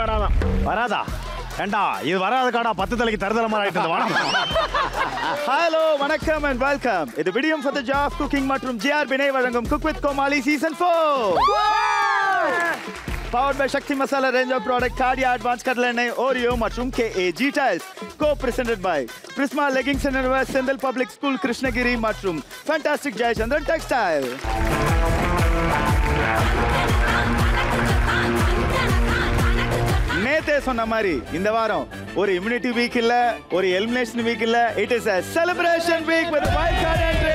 வராதான் வராதா ஏண்டா இது வராத காடா பத்து தலைக்கு தருதலமா ஆயிட்டு வாடா ஹலோ வணக்கம் அண்ட் வெல்கம் இது விடியம் ஃபார் த ஜாப் குக்கிங் மற்றும் ஜிஆர் பினை வழங்கும் குக் வித் கோமாளி season 4 powered by Sakthi Masala range of product காடியா அட்வான்ஸ் கடலை எண்ணெய் ஓரியோ மற்றும் KAG tiles co presented by Prisma leggings and Senthil public school Krishnagiri மற்றும் ஃபேண்டாஸ்டிக் ஜெயச்சந்திரன் டெக்ஸ்டைல் நேத்தே சொன்ன மாதிரி இந்த வாரம் ஒரு இம்யூனிட்டி வீக் இல்ல ஒரு எலிமினேஷன் வீக் இல்ல it is a celebration week with wild card entry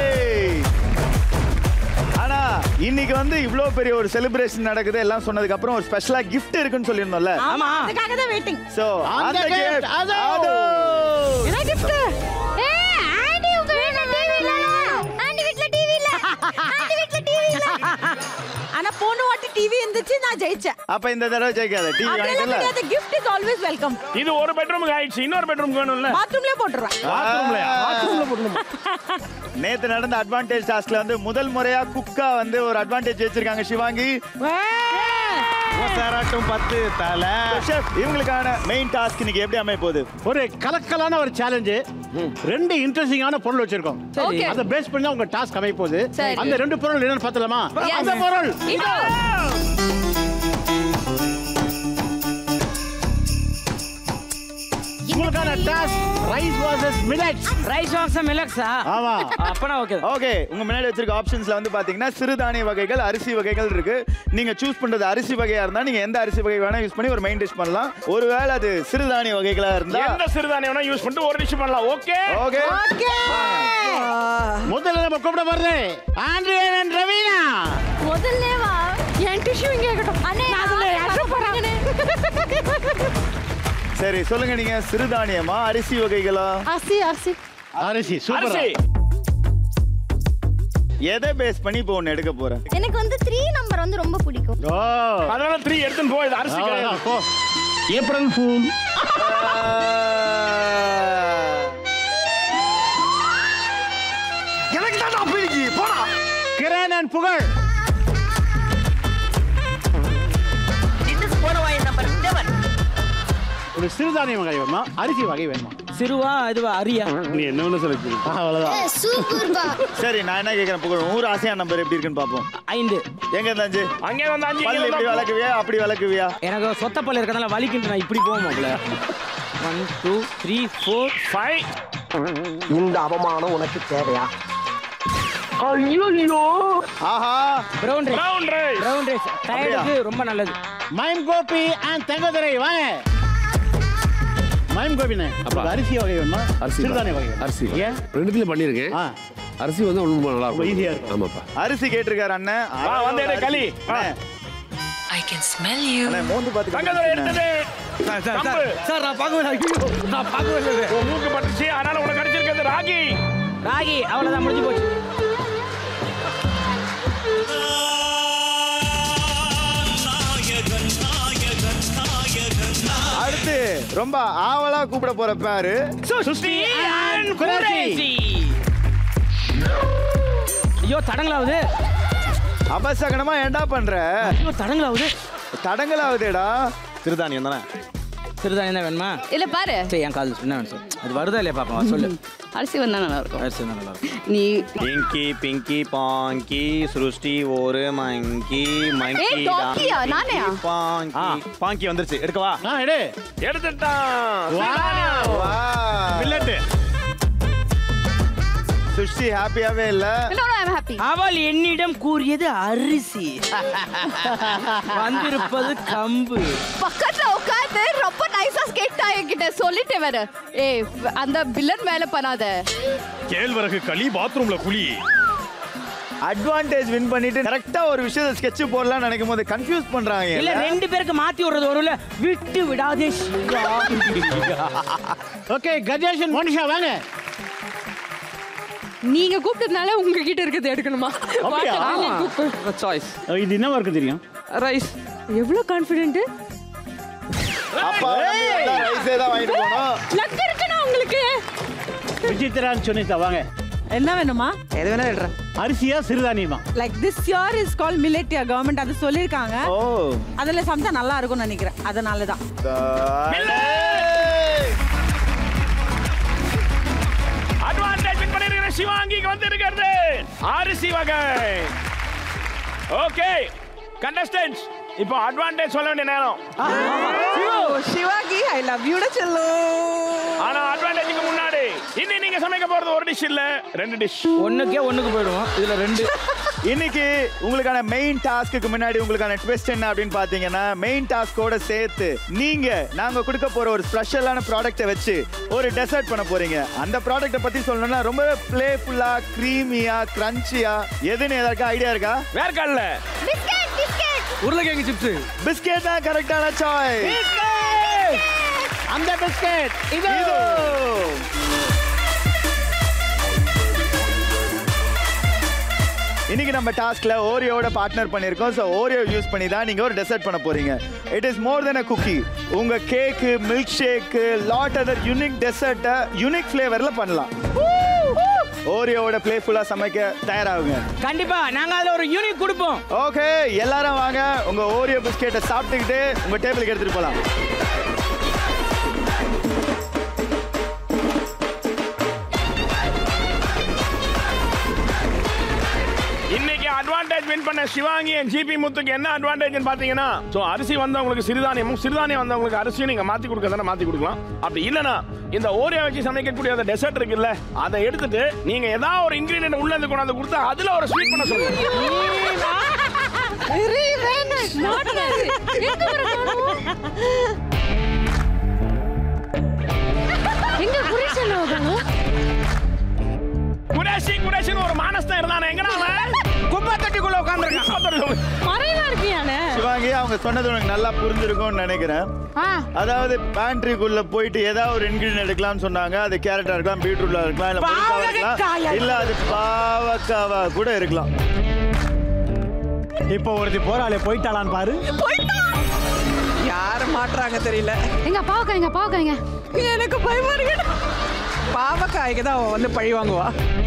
ஆனா இன்னைக்கு வந்து இவ்ளோ பெரிய ஒரு செலிப்ரேஷன் நடக்குது எல்லாம் சொன்னதுக்கு அப்புறம் ஒரு ஸ்பெஷலா gift இருக்குன்னு சொல்லியிருந்தோம்ல ஆமா அதுக்காக தான் வெயிட்டிங் சோ அந்த அந்த gift, gift அதோ. அதோ. என்ன கிஃப்ட் ஏய், ஆண்டி உங்க வீட்ல டிவி இல்ல ஆண்டி வீட்ல டிவி இல்ல ஆண்டி வீட்ல டிவி இல்ல ஆனா போன வாட்டி டிவி இருந்துச்சு நான் ஜெயிச்சேன் அப்ப இந்த தடவை ஜெயிக்காத டிவி அப்படியெல்லாம் வாங்கிட்டல கிடையாது கிஃப்ட் இஸ் ஆல்வேஸ் வெல்கம் இது ஒரு பெட்ரூமுக்கு ஆயிடுச்சு இன்னொரு பெட்ரூமுக்கு வேணும்ல பாத்ரூம்லயே போட்டுருவேன் பாத்ரூம்லயா பாத்ரூம்ல போட்டுருமா நேத்து நடந்த அட்வான்டேஜ் டாஸ்க்ல வந்து முதல் முறையா குக்கா வந்து ஒரு அட்வான்டேஜ் வச்சிருக்காங்க சிவாங்கி சேராட்டும் பத்து தலை ஷெஃப் இவங்களுக்கான மெயின் டாஸ்க் இன்னைக்கு எப்படி அமைய போகுது ஒரு கலக்கலான ஒரு சேலஞ்சு ரெண்டு இன்ட்ரெஸ்டிங்கான பொருள் வச்சிருக்கோம் Okay. அதை பேஸ் பண்ணி தான் உங்க டாஸ்க் அமைய போகுது சரி. அந்த ரெண்டு பொருள் என்னன்னு பார்த்தலாமா Yes. அந்த பொருள் இதோ உங்களுக்கான task rice versus millets rice வாங்ஸா மிலக்ஸா ஆமா அப்பனா ஓகே ஓகே உங்க முன்னாடி வச்சிருக்க ஆப்ஷன்ஸ்ல வந்து பாத்தீங்கன்னா சிறுதானிய வகைகள் அரிசி வகைகள் இருக்கு நீங்க சூஸ் பண்றது அரிசி வகையா இருந்தா நீங்க எந்த அரிசி வகை வேணா யூஸ் பண்ணி ஒரு மெயின் டிஷ் பண்ணலாம் ஒருவேளை அது சிறுதானிய வகைகளா இருந்தா எந்த சிறுதானியம் வேணா யூஸ் பண்ணிட்டு ஒரு டிஷ் பண்ணலாம் ஓகே ஓகே முதல்ல நம்ம கூப்பிட போறது ஆண்ட்ரியன் and ரவீனா முதல்ல வா என் டிஷ்யூ இங்க இருக்கட்டும் அண்ணே அதுல யாரும் போறாங்க சரி சொல்லுங்க நீங்க சிறுதானியமா அரிசி வகைகளா அரிசி அரிசி அரிசி சூப்பர் அரிசி எதை பேஸ் பண்ணி இப்போ ஒன்னு எடுக்க போறேன் எனக்கு வந்து த்ரீ நம்பர் வந்து ரொம்ப பிடிக்கும் ஓ அதனால த்ரீ எடுத்துன்னு போ இது அரிசி கிடையாது அவ்வளவுதான், போ ஏப்ரல் ஃபூல் எனக்கு தான் அப்படி போடா கிரண் and புகழ் ஒரு சிறுதானிய வகை வேணுமா அரிசி வகை வேணுமா சிறுவா இதுவா அரியா நீ என்ன வேணும் செலக்ட் அவ்வளவுதான் சூப்பர் பா சரி நான் என்ன கேக்குறேன் புகழ் ஊர் ஆசையா நம்பர் எப்படி இருக்குன்னு பாப்போம் ஐந்து எங்க இருந்தாச்சு அங்கே வந்து அஞ்சு பல்லு இங்கே இப்படி வந்தா வளர்க்குவியா அப்படி வளர்க்குவியா எனக்கு சொத்த பல்லு இருக்கனால வலிக்கிட்டு நான் இப்படி போவோம் மாப்ள one two three four five இந்த அவமானம் உனக்கு தேவையா ஆஹா brown rice round rice brown rice டயர்டுக்கு ரொம்ப நல்லது மைம் கோபி அண்ட் தங்கதுரை வாங்க மைம் கோபினே அப்பா. அரிசி வகை வேணுமா அரிசி சிறுதானிய வகை வேணுமா? அரிசி ஏன் ரெண்டுத்துலயும் பண்ணிருக்கேன் ஆ அரிசி வந்து ரொம்ப நல்லா ரொம்ப இருக்கும் easy-ஆ இருக்கும். ஆமாப்பா அரிசி கேட்டிருக்காரு அண்ணன் வா, வந்து எடு, களி. வா. I can smell you. அண்ணே மோந்து தங்கதுரை பாத்துக்கிட்டு எடுத்தது கம்பு. சார் நான் பார்க்கவே இல்லை. ஐயோ, நான் பார்க்கவே இல்லை. உன் மூக்கு பட்டுச்சு அதனால உனக்கு கிடைச்சிருக்கிறது ராகி ராகி அவ்வளவுதான் முடிஞ்சு போச்சு அடுத்து ரொம்ப ஆவலா கூப்பிட போற பேரு சுஷ்டி அண்ட் குரேஷி ஐயோ தடங்களாவது அபசகனமா ஏன்டா பண்ற ஐயோ தடங்களாவது தடங்கலாகுதேடா சிறுதானியம் தானே சிறுதானியம் தான் வேணுமா இல்ல பாரு சரி என் கால் என்ன வேணும் சொல்லு அது வருதா இல்லையா பாப்பா சொல்லு அரிசி வந்தா நல்லா இருக்கும் அரிசி தான் நல்லா இருக்கும் நீ பிங்கி பிங்கி பாங்கி சிருஷ்டி ஒரு மங்கி மங்கி ஏய், டாக்கியா? நானேயா? பாங்கி பாங்கி வந்துருச்சு எடுக்கவா ஆ எடு எடுத்துட்டான் வா மில்லட் சுஷ்டி ஹாப்பியாவே இல்ல no no I am happy அவள் என்னிடம் கூறியது அரிசி வந்திருப்பது கம்பு பக்கத்துல உட்கார்ந்து ரொம்ப நைஸா கேட்டா என்கிட்ட சொல்லிட்டே வேற ஏய் அந்த வில்லன் வேலை பண்ணாத கேழ்வரகு களி பாத்ரூம்ல குழி அட்வான்டேஜ் வின் பண்ணிட்டு கரெக்டா ஒரு விஷயத்தை ஸ்கெட்ச் போடலாம்னு நினைக்கும் போது கன்ஃபியூஸ் பண்றாங்க இல்ல ரெண்டு பேருக்கு மாத்தி விடுறது வரும்ல விட்டு விடாதே சிவா ஓகே கஜேஷன் மோனிஷா வாங்க நீங்க கூப்பிட்டதுனால உங்ககிட்ட இருக்கிறது எடுக்கணுமா அப்படியா? சாய்ஸ் இது என்னவா இருக்கு தெரியும் ரைஸ் எவ்வளவு கான்ஃபிடென்ட் அப்பா ரைஸே தான் வாங்கிட்டு போனோம் லக் இருக்குனா உங்களுக்கு விசித்ரான்னு சொன்னிதா வாங்க என்ன வேணுமா எது வேணா எழுற அரிசியா சிறுதானியமா like this year is call மில்லெட்டியா கவர்மெண்ட் அது சொல்லிருக்காங்க ஓ அதுல சமைச்சா நல்லா இருக்கும்னு நினைக்கிறேன் அதனால தான் அட்வான்டேஜ் வின் பண்ணிருக்கிற சிவாங்கிக்கு வந்து இருக்கிறது அரிசி வகை ஓகே கண்டஸ்டன்ஸ் இப்போ அட்வான்டேஜ் சொல்ல வேண்டிய நேரம் சிவாகி ஐ லவ் யூட செல்லு ஆனா அட்வான்டேஜ்க்கு முன்னாடி இன்னி நீங்க சமைக்க போறது ஒரு டிஷ் இல்ல ரெண்டு டிஷ் ஒண்ணுக்கே ஒண்ணுக்கு போயிடுவோம் இதுல ரெண்டு இன்னைக்கு உங்களுக்கான மெயின் டாஸ்க்கு முன்னாடி உங்களுக்கான ட்விஸ்ட் என்ன அப்படின்னு பாத்தீங்கன்னா மெயின் டாஸ்கோட சேர்த்து நீங்க நாங்க கொடுக்க போற ஒரு ஸ்பெஷலான ப்ராடக்ட்டை வச்சு ஒரு டெசர்ட் பண்ண போறீங்க அந்த ப்ராடக்ட்டை பத்தி சொல்லணும்னா ரொம்ப பிளேஃபுல்லா க்ரீமியா கிரன்ச்சியா எதுன்னு ஏதாவது ஐடியா இருக்கா வேர்க்கல்ல பிஸ்கட் பிஸ்கட் உருளைக்கிழங்கு சிப்ஸ் பிஸ்கெட் தான் கரெக்டான சாய்ஸ் அந்த பிஸ்கட் இது இன்னைக்கு நம்ம டாஸ்க்ல ஓரியோட பார்ட்னர் பண்ணிருக்கோம் ஸோ ஓரியோ யூஸ் பண்ணி தான் நீங்க ஒரு டெசர்ட் பண்ண போறீங்க it is more than a cookie உங்க cake milk shake lot other unique டெசர்ட்டை யூனிக் ஃப்ளேவர்ல பண்ணலாம் ஓரியோவோட பிளேஃபுல்லா சமைக்க தயாராகுங்க கண்டிப்பா நாங்க அதுல ஒரு யூனிட் கொடுப்போம் ஓகே எல்லாரும் வாங்க உங்க ஓரியோ பிஸ்கெட்டை சாப்பிட்டுக்கிட்டு உங்க டேபிளுக்கு எடுத்துட்டு போலாம் இன்னைக்கு அட்வான்டேஜ் வின் பண்ண சிவாங்கி and ஜிபி முத்துக்கு என்ன அட்வான்டேஜ் பாத்தீங்கன்னா சோ அரிசி வந்தவங்களுக்கு சிறுதானியமும் சிறுதானியம் வந்தவங்களுக்கு அரிசியும் நீங்க மாத்தி கொடுக்கறதா மாத்தி கொடுக்கலாம் அப்படி இல்லனா இந்த ஓரியா வச்சு சமைக்கக்கூடிய அந்த டெசர்ட் இருக்குல்ல அதை எடுத்துட்டு நீங்க ஏதாவது ஒரு இன்கிரிடியன்ட் உள்ள இருந்து கொண்டாந்து கொடுத்தா அதுல ஒரு ஸ்வீட் பண்ண சொல்லுங்க எங்க புரிச்சல குரேஷி குரேஷின்னு ஒரு மானஸ்தான் இருந்தானே எங்கடா அவன் குப்பை தொட்டிக்குள்ள உட்காந்துருக்கான் மறைவா இருக்கியானே சிவாங்கி அவங்க சொன்னது உனக்கு நல்லா புரிஞ்சிருக்கும்னு நினைக்கிறேன் அதாவது பேண்ட்ரிக்குள்ள போயிட்டு ஏதாவது ஒரு இன்கிரிடியன்ட் எடுக்கலாம்னு சொன்னாங்க அது கேரட்டா இருக்கலாம் பீட்ரூட்ல இருக்கலாம் இல்ல முருங்கைக்காவா இருக்கலாம் இல்ல அது பாவக்காவா கூட இருக்கலாம் இப்போ ஒருத்தி போறாளே போயிட்டாளான்னு பாரு யார் மாட்டுறாங்க தெரியல எங்க பாவக்கா எங்க பாவக்கா எங்க எனக்கு பயமா இருக்கு பாவக்காய்க்கு தான் அவன் வந்து பழி வாங்குவா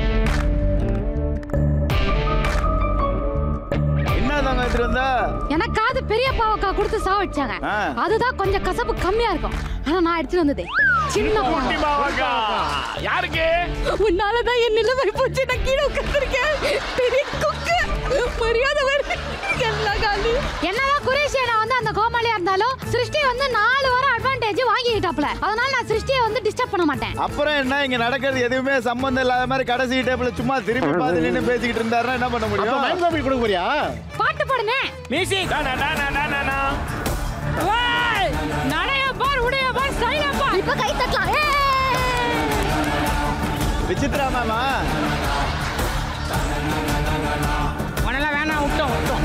என்ன தாங்க எடுத்துட்டு வந்தா எனக்காவது பெரிய பாவக்கா கொடுத்து சாவடிச்சாங்க ஆ. அதுதான் கொஞ்சம் கசப்பு கம்மியா இருக்கும் ஆனா நான் எடுத்துட்டு வந்தது சின்ன குட்டி பாவக்கா பாவக்கா. யாருக்கு உன்னாலதான் என் நிலைமை போச்சு நான் கீழே உட்காந்துருக்கேன் பெரிய குக்கு மரியாதை வருது எல்லாம் காலி என்னதான் குரேஷியனா வந்து அந்த கோமாளியா இருந்தாலும் சிருஷ்டி வந்து நாலு வாரம் அட்வான்டேஜ் வாங்கிட்டாப்ல அதனால நான் சிருஷ்டியை வந்து டிஸ்டர்ப் பண்ண மாட்டேன் அப்புறம் என்ன இங்க நடக்கிறது எதுவுமே சம்பந்தம் இல்லாத மாதிரி கடைசி டேபிள்ல சும்மா திரும்பி பார்த்து நின்னு பேசிக்கிட்டு இருந்தாருன்னா என்ன பண்ண அப்ப முடியும் மைண்ட் காப்பி கொடுக்க போறியா பாட்டு பாடுனே மியூசிக் டா, டா, டா, டா, டா, டா, டா. நடைய பார் உடைய பார் ஸ்டைல பார் இப்ப கை தட்டலாம் விசித்ரா மேமா உனெல்லாம் வேணாம் விட்டோம் விட்டோம்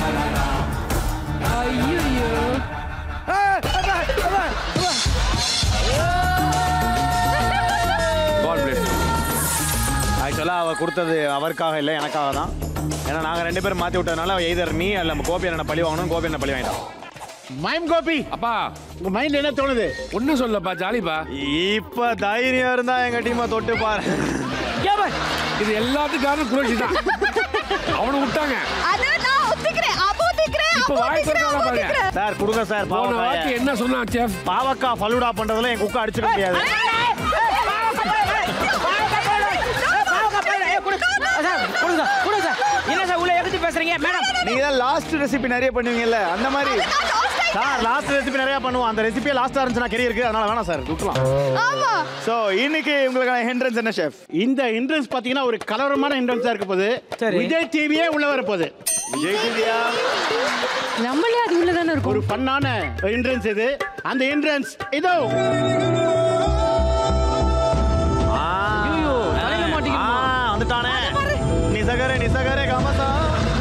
காட் பிளேஸ் ஆக்சுவலா அவ கொடுத்தது அவருக்காக இல்லை எனக்காக தான் ஏன்னா நாங்க ரெண்டு பேரும் மாத்தி விட்டதுனால எய்தர் நீ அல்ல நம்ம கோபி என்ன பழி வாங்கணும் கோபி என்ன பழி வாங்கிட்டான் மைம் கோபி அப்பா உங்க மைண்ட்ல என்ன தோணுது ஒன்னும் சொல்லப்பா ஜாலிப்பா இப்ப தைரியம் இருந்தா எங்க டீமை தொட்டு பாரு இது எல்லாத்துக்கும் காரணம் குரோஷி தான் அவனை விட்டாங்க அத நான் ஒத்துக்கிறேன் அப்போ ஒத்துக்கிறேன் இப்ப வாய் திறக்காம பாருங்க சார் கொடுங்க சார் போன வாட்டி பாவக்காய் என்ன சொன்னான் செஃப் பாவக்கா ஃபலூடா பண்றதுல என் குக்கை அடிச்சிட முடியாது கொடுங்க சார் கொடுங்க சார் என்ன சார் உள்ள எதிர்த்து பேசுறீங்க மேடம் நீங்க தான் லாஸ்ட் ரெசிபி நிறைய பண்ணுவீங்கல்ல அந்த மாதிரி சார் லாஸ்ட் ரெசிபி நிறைய பண்ணுவோம் அந்த ரெசிபியே லாஸ்டா இருந்துச்சுன்னா கெரி இருக்கு அதனால வேணாம் சார் விட்டுலாம் ஆமா சோ இன்னைக்கு உங்களுக்கான ஹிண்ட்ரன்ஸ் என்ன ஷெஃப் இந்த என்ட்ரன்ஸ் பாத்தீங்கன்னா ஒரு கலவரமான என்ட்ரன்ஸா இருக்க போகுது சரி. விஜய் டிவியே உள்ள வர போகுது விஜய் டிவியா நம்மளே அது உள்ளதானே இருக்கும் ஒரு ஃபன்னான என்ட்ரன்ஸ் இது அந்த என்ட்ரன்ஸ் இதோ ஐயோ தலையில ஆ, மாட்டிக்கிட்டு வந்துட்டானே நிசகரே நிசகரே காமசா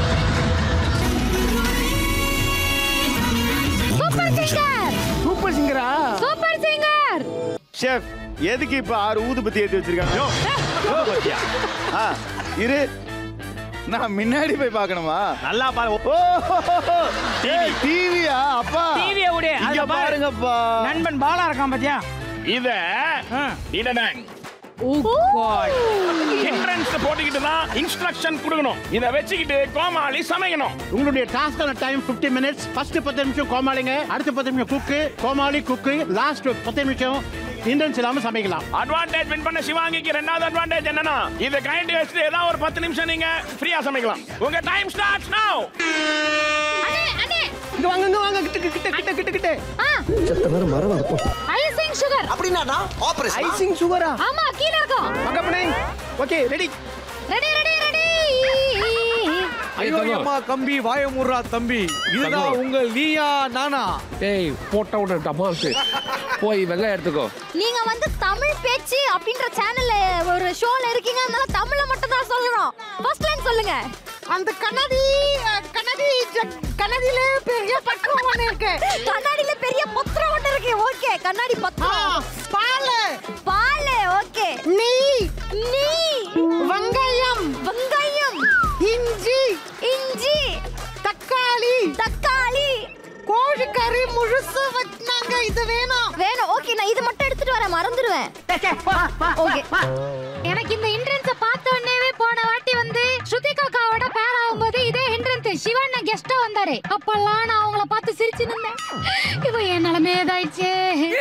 சூப்பர் சிங்கர் சூப்பர் சிங்கரா சூப்பர் சிங்கர் ஷெஃப் எதுக்கு இப்ப ஆறு ஊதுபத்தி ஏத்தி வச்சிருக்காங்க ஆ இரு நான் முன்னாடி போய் பார்க்கணுமா நல்லா பாரு ஓ டிவியா அப்பா டிவியை விடு இங்க அதுல பாரு பாருங்கப்பா நண்பன் பாலா இருக்கான் பாத்தியா இத ஆ. இடனங் என்ட்ரன்ஸ் போட்டுக்கிட்டு தான் இன்ஸ்ட்ரக்ஷன் கொடுக்கணும் இதை வச்சுக்கிட்டு கோமாளி சமைக்கணும் உங்களுடைய டாஸ்கான டைம் 50 மினிட்ஸ் ஃபர்ஸ்ட் பத்து நிமிஷம் கோமாளிங்க அடுத்த பத்து நிமிஷம் குக்கு கோமாளி குக்கு லாஸ்ட் பத்து நிமிஷம் இண்டன்ஸ் இல்லாம சமைக்கலாம் அட்வான்டேஜ் வின் பண்ண சிவாங்கிக்கு ரெண்டாவது அட்வான்டேஜ் என்னன்னா இதை கைண்டி வச்சுட்டு ஏதாவது ஒரு பத்து நிமிஷம் நீங்க ஃப்ரீயா சமைக்கலாம் உங்க டைம் ஸ்டார்ட்ஸ் நவ அண்ணே அண்ணே இங்க வாங்க இங்க வாங்க கிட்ட கிட்ட கிட்ட கிட்ட கிட்ட செத்த நேரம் மரம் இருக்கும் ஐசிங் சுகர் அப்படின்னா ஆபரேஷன் ஐசிங் சுகரா ஆமா கீழ இருக்கும் அங்க பண்ணே okay ready ready ready ready ஐயோ அம்மா கம்பி வாய முர்றா தம்பி இதுதான் உங்கள் நீயா நானா டேய் போட்ட விட டமாசு போய் வெங்காயம் எடுத்துக்கோ நீங்க வந்து தமிழ் பேச்சு அப்படின்ற சேனல்ல ஒரு ஷோல இருக்கீங்க அதனால தமிழ்ல மட்டும் தான் சொல்லணும் ஃபர்ஸ்ட் லைன் சொல்லுங்க அந்த கண்ணாடி கண்ணாடி கண்ணாடியில பெரிய பக்கம் ஒண்ணு இருக்கு கண்ணாடியில பெரிய பத்திரம் ஒன்று இருக்கு ஓகே கண்ணாடி பத்திரம் பால் பால் ஓகே நெய் நெய் வெங்காயம் வெங்காயம் இஞ்சி இஞ்சி தக்காளி தக்காளி கோழிக்கறி முழுசு வச்சாங்க இது வேணும் வேணும் ஓகே நான் இது மட்டும் எடுத்துட்டு வரேன் மறந்துடுவேன் ஓகே எனக்கு இந்த என்ட்ரன்ஸ பார்த்த உடனேவே போன வாட்டி வந்து ஸ்ருதி காக்காவோட பேர் ஆகும்போது இதே என்ட்ரன்ஸ் சிவன் கெஸ்டா வந்தாரு அப்பெல்லாம் நான் அவங்கள பார்த்து சிரிச்சு நின்னேன் இப்போ என் நிலைமை ஏதாயிடுச்சு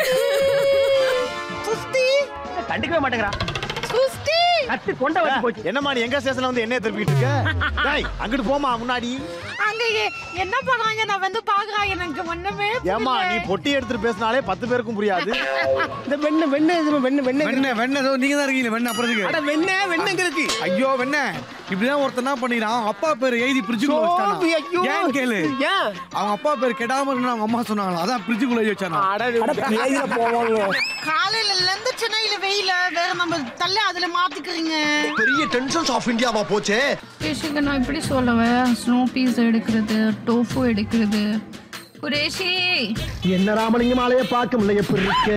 சுஸ்தி கண்டுக்கவே மாட்டேங்கிறா சுஸ்தி கத்து கொண்ட வந்து போச்சு என்னம்மா நீ எங்க ஸ்டேஷன்ல வந்து என்ன திருப்பிட்டு இருக்க டேய் அங்கிட்டு போமா முன்னாடி அங்க எ- என்ன பண்றாங்க நான் வந்து பாக்குறேன் எனக்கு ஒண்ணுமே ஏமா நீ பொட்டி எடுத்துட்டு பேசினாலே பத்து பேருக்கும் புரியாது இந்த வெண்ணெய் வெண்ணெய் எதுவும் வெண்ணெய் வெண்ணெய் வெண்ண வெண்ண ஏதோ நீங்க தான் இருக்கீங்க வெண்ண அப்புறத்துக்கு அட வெண்ணெய் வெண்ணெய் இருக்கு ஐயோ வெண்ண இப்படிதான் ஒருத்தன் என்ன பண்ணிக்கிறான் அவங்க அப்பா பேர் எழுதி பிரிட்ஜுக்குள்ள சோம்பி, ஐயோ. வச்சானா ஏன் கேளு ஏன் அவங்க அப்பா பேர் கெடாம இருக்கணும் அவங்க அம்மா சொன்னாங்களா அதான் பிரிட்ஜுக்குள்ள எழுதி வச்சானா பேயில போவாங்க காலையில இருந்து சென்னையில வெயில வேற நம்ம தள்ள அதுல மாத்திக்கிறீங்க பெரிய டென்ஷன்ஸ் ஆஃப் இந்தியாவா போச்சே குரேஷிக்கு நான் எப்படி சொல்லுவேன் ஸ்னோ பீஸ் எடுக்கிறது டோஃபு எடுக்கிறது குரேஷி என்ன ராமலிங்கம் ஆலைய பார்க்க முடியல எப்படி இருக்கு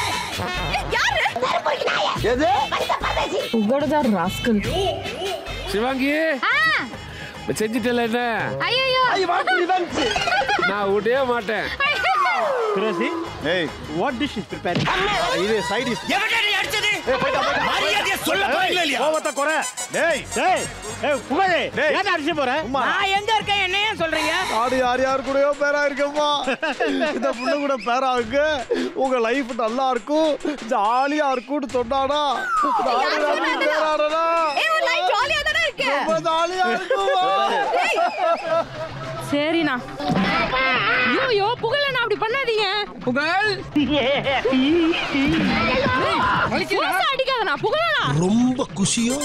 எது உங்களோட ராஸ்கல் சிவாங்கி செஞ்சுட்டல என்ன ஐயோ நான் விடவே மாட்டேன் துளசி ஏய் வாட் டிஷ் இஸ் ப்ரிப்பேர் இது சைடு டிஷ் கோவத்தை குறை டேய் டேய் ஏய் புகழே டேய். ஏன் அடிச்சு போற உம்மா நான் எங்க இருக்கேன் என்ன ஏன் சொல்றீங்க ஆடு யார் யார் கூடயோ பேரா இருக்கம்மா இந்த பொண்ணு கூட பேரா இருக்கு உங்க லைஃப் நல்லா இருக்கும் ஜாலியா இருக்கும்னு சொன்னானா நாடு நாடு பேராடனா ஏய் ஒரு லைட் ஜாலியா தானே இருக்கு ரொம்ப ஜாலியா இருக்குமா சரிண்ணா ஐயோ புகழ அப்படி பண்ணாதீங்க புகழ் புதுசா அடிக்காதண்ணா புகழண்ணா ரொம்ப குஷியோ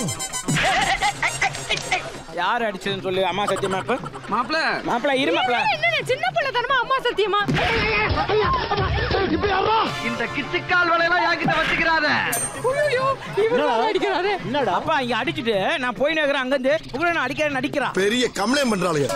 யார் அடிச்சதுன்னு சொல்லு அம்மா சத்தியமா இப்ப மாப்பிள மாப்பிள இரு மாப்பிள என்ன சின்ன பிள்ளை தனமா அம்மா சத்தியமா இந்த கிச்சுக்கால் வேலையெல்லாம் யாக்கிட்ட வச்சுக்கிறாத ஐயோ இவரு அடிக்கிறாரு என்னடா அப்பா இங்க அடிச்சிட்டு நான் போய் நேக்கிறேன் அங்க இருந்து புகழ நான் அடிக்கிறேன் நடிக்கிறான் பெரிய கம்ப்ளைண்ட் பண்றாளுங்க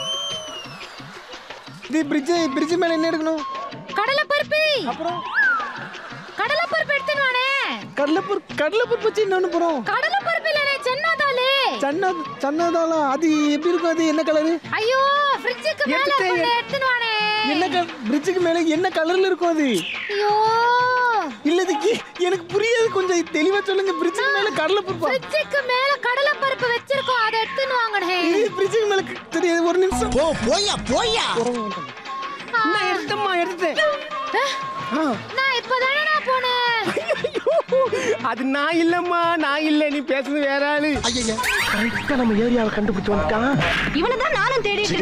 இது பிரிட்ஜ் பிரிட்ஜ் மேல என்ன எடுக்கணும் கடலை பருப்பு அப்புறம் கடலை பருப்பு எடுத்துன்னு வானே கடலைப்பூர் கடலைப்பூர் பச்சி என்ன போறோம் கடலை பருப்பு இல்லனே சென்னா தாலே சன்னா சன்னதாளா அது எப்படி இருக்கும் அது என்ன கலரு ஐயோ ஃப்ரிட்ஜுக்கு மேல எடுத்துட்டேன். கொண்டு எடுத்துன்னு வானே என்ன பிரிட்ஜுக்கு மேல என்ன கலர்ல இருக்கும் அது ஐயோ இல்ல இதுக்கு எனக்கு புரியாது கொஞ்சம் தெளிவா சொல்லுங்க பிரிட்ஜுக்கு மேல கடலைப்பூர் பா ஃப்ரிட்ஜுக்கு மேல கடலை பருப்பு வச்சிருக்கோம் அதை எடுத்துன்னு வாங்கனே இது பிரிட்ஜுக்கு மேல தெரியாது ஒரு நிமிஷம் போ போயா போயா நான் எடுத்தம்மா எடுத்தேன் நான் இப்பதானே நான் போனேன் அது நான் இல்லம்மா நான் இல்ல நீ பேசுறது வேற ஆளு ஐயா கரெக்டா நம்ம ஏரியாவை கண்டுபிடிச்சு வந்துட்டான் இவனை தான் நானும் தேடிட்டு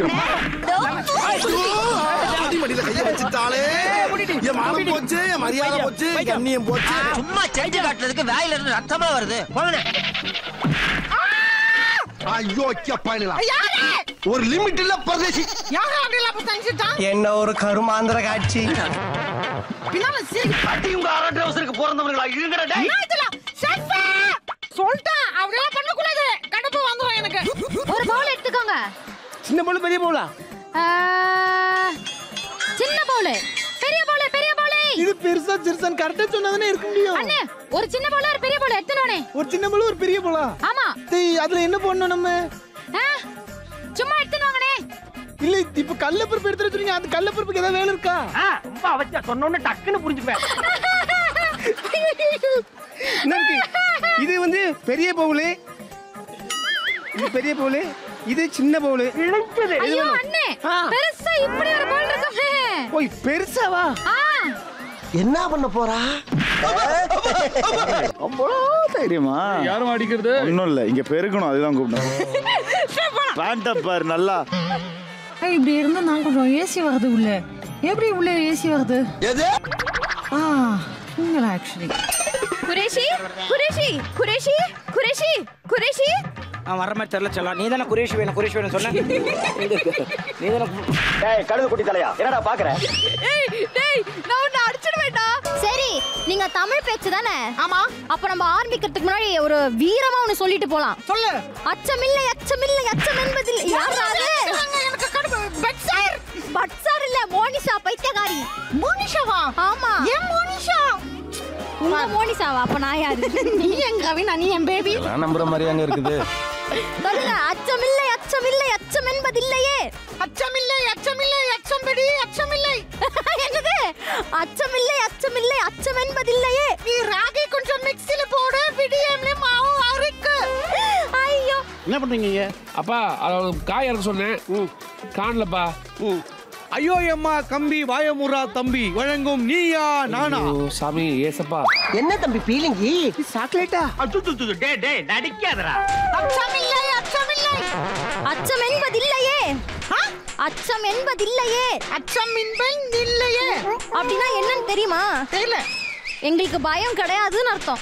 அடிமடியில கைய வச்சுட்டாளே என் மானம் போச்சு என் மரியாதை போச்சு என் கண்ணியம் போச்சு சும்மா செஞ்சு காட்டுறதுக்கு வாயில இருந்து ரத்தமா வருது போங்கண்ணே ஐயோ பயணிலா ஒரு லிமிட் இல்ல பரதேசி யாரும் அப்படி எல்லாம் செஞ்சுட்டான் என்ன ஒரு கருமாந்திர காட்சி பின்னால சிரிக்க உங்க அரை ட்ரௌசருக்கு பிறந்தவங்களா இருங்கடா டேய் என்ன இதெல்லாம் செஃப் சொல்லிட்டேன் அப்படிலாம் பண்ணக்கூடாது கடுப்பு வந்துடும் எனக்கு ஒரு பவுல் எடுத்துக்கோங்க சின்ன பவுல் பெரிய பவுலா ஆ, சின்ன பவுல் பெரிய பவுல் பெரிய பவுல் இது பெருசா சிறுசான் கரெக்டா சொன்னாதானே இருக்க முடியும் அண்ணே ஒரு சின்ன பவுல் ஒரு பெரிய பவுல் எடுத்துனோனே ஒரு சின்ன பவுல் ஒரு பெரிய பவுலா ஆமா டேய் அதுல என்ன பண்ணணும் நம்ம ஆ, சும்மா எடுத்துன்னு வாங்கனே இல்ல இப்ப கடலப்பருப்பு எடுத்து வச்சிருக்கீங்க அந்த கடலப்பருப்புக்கு ஏதாவது வேலை இருக்கா ரொம்ப அவசியம் சொன்னோன்னு டக்குன்னு புரிஞ்சுப்பேன் என்ன இருக்கு இது வந்து பெரிய பவுலு இது பெரிய பவுலு இது சின்ன பவுலு ஐயோ அண்ணே பெருசா இப்படி ஒரு பால் இருக்குமே ஓய் பெருசாவா என்ன பண்ண போறா அவ்வளோ தைரியமா யாரும் அடிக்கிறது ஒன்றும் இல்லை இங்க பெருக்கணும் அதுதான் கூப்பிட்டேன் பேண்ட பாரு நல்லா ஏய், இப்படி இருந்தா நான் கொஞ்சம் ஏசி வருது உள்ள எப்படி உள்ள ஏசி வருது எது ஆ உங்களா ஆக்சுவலி குரேஷி குரேஷி குரேஷி குரேஷி குரேஷி அவன் வர மாதிரி தெரியல சொல்லலாம் நீ தானே குரேஷ் வேணும் குரேஷ் வேணும் சொன்ன நீ தானே டேய் கழுது குட்டி தலையா என்னடா பாக்குற ஏய் டேய் நான் உன்னை அடிச்சிடுவேன்டா சரி நீங்க தமிழ் பேச்சு தானே ஆமா அப்ப நம்ம ஆரம்பிக்கிறதுக்கு முன்னாடி ஒரு வீரமா ஒண்ணு சொல்லிட்டு போலாம் சொல்லு அச்சமில்லை அச்சமில்லை அச்சம் என்பதில்லை யாரா அது எனக்கு கடுப்பு பட்சார் பட்சார் இல்ல மோனிஷா பைத்தியகாரி மோனிஷாவா ஆமா ஏன் மோனிஷா உங்க மோனிஷாவா அப்ப நான் யாரு நீ என் கவினா நீ என் பேபி எல்லாம் நம்புற மாதிரி அங்க இருக்குது சொல்லுங்க அச்சமில்லை அச்சமில்லை அச்சம் என்பதில்லையே அச்சமில்லை அச்சமில்லை அச்சம்படி அச்சமில்லை என்னது அச்சமில்லை அச்சமில்லை அச்சம் என்பதில்லையே நீ ராகி கொஞ்சம் மிக்ஸில போடு விடியம்ல மாவு அரைக்கு ஐயோ என்ன பண்றீங்க இங்க? அப்பா அவளுக்கு காய் இறக்க சொன்னேன் காணலப்பா ஐயோ அம்மா கம்பி வாயமுறா தம்பி வழங்கும் நீயா நானா ஓ, சாமி ஏசப்பா என்ன தம்பி பீலிங்கி சாக்லேட்டா டே டே நடிக்காதடா அச்சமில்லை அச்சமில்லை அச்சம் என்பதில்லையே அச்சம் என்பதில்லையே அச்சம் என்பன் இல்லையே அப்படின்னா என்னன்னு தெரியுமா தெரியல எங்களுக்கு பயம் கிடையாதுன்னு அர்த்தம்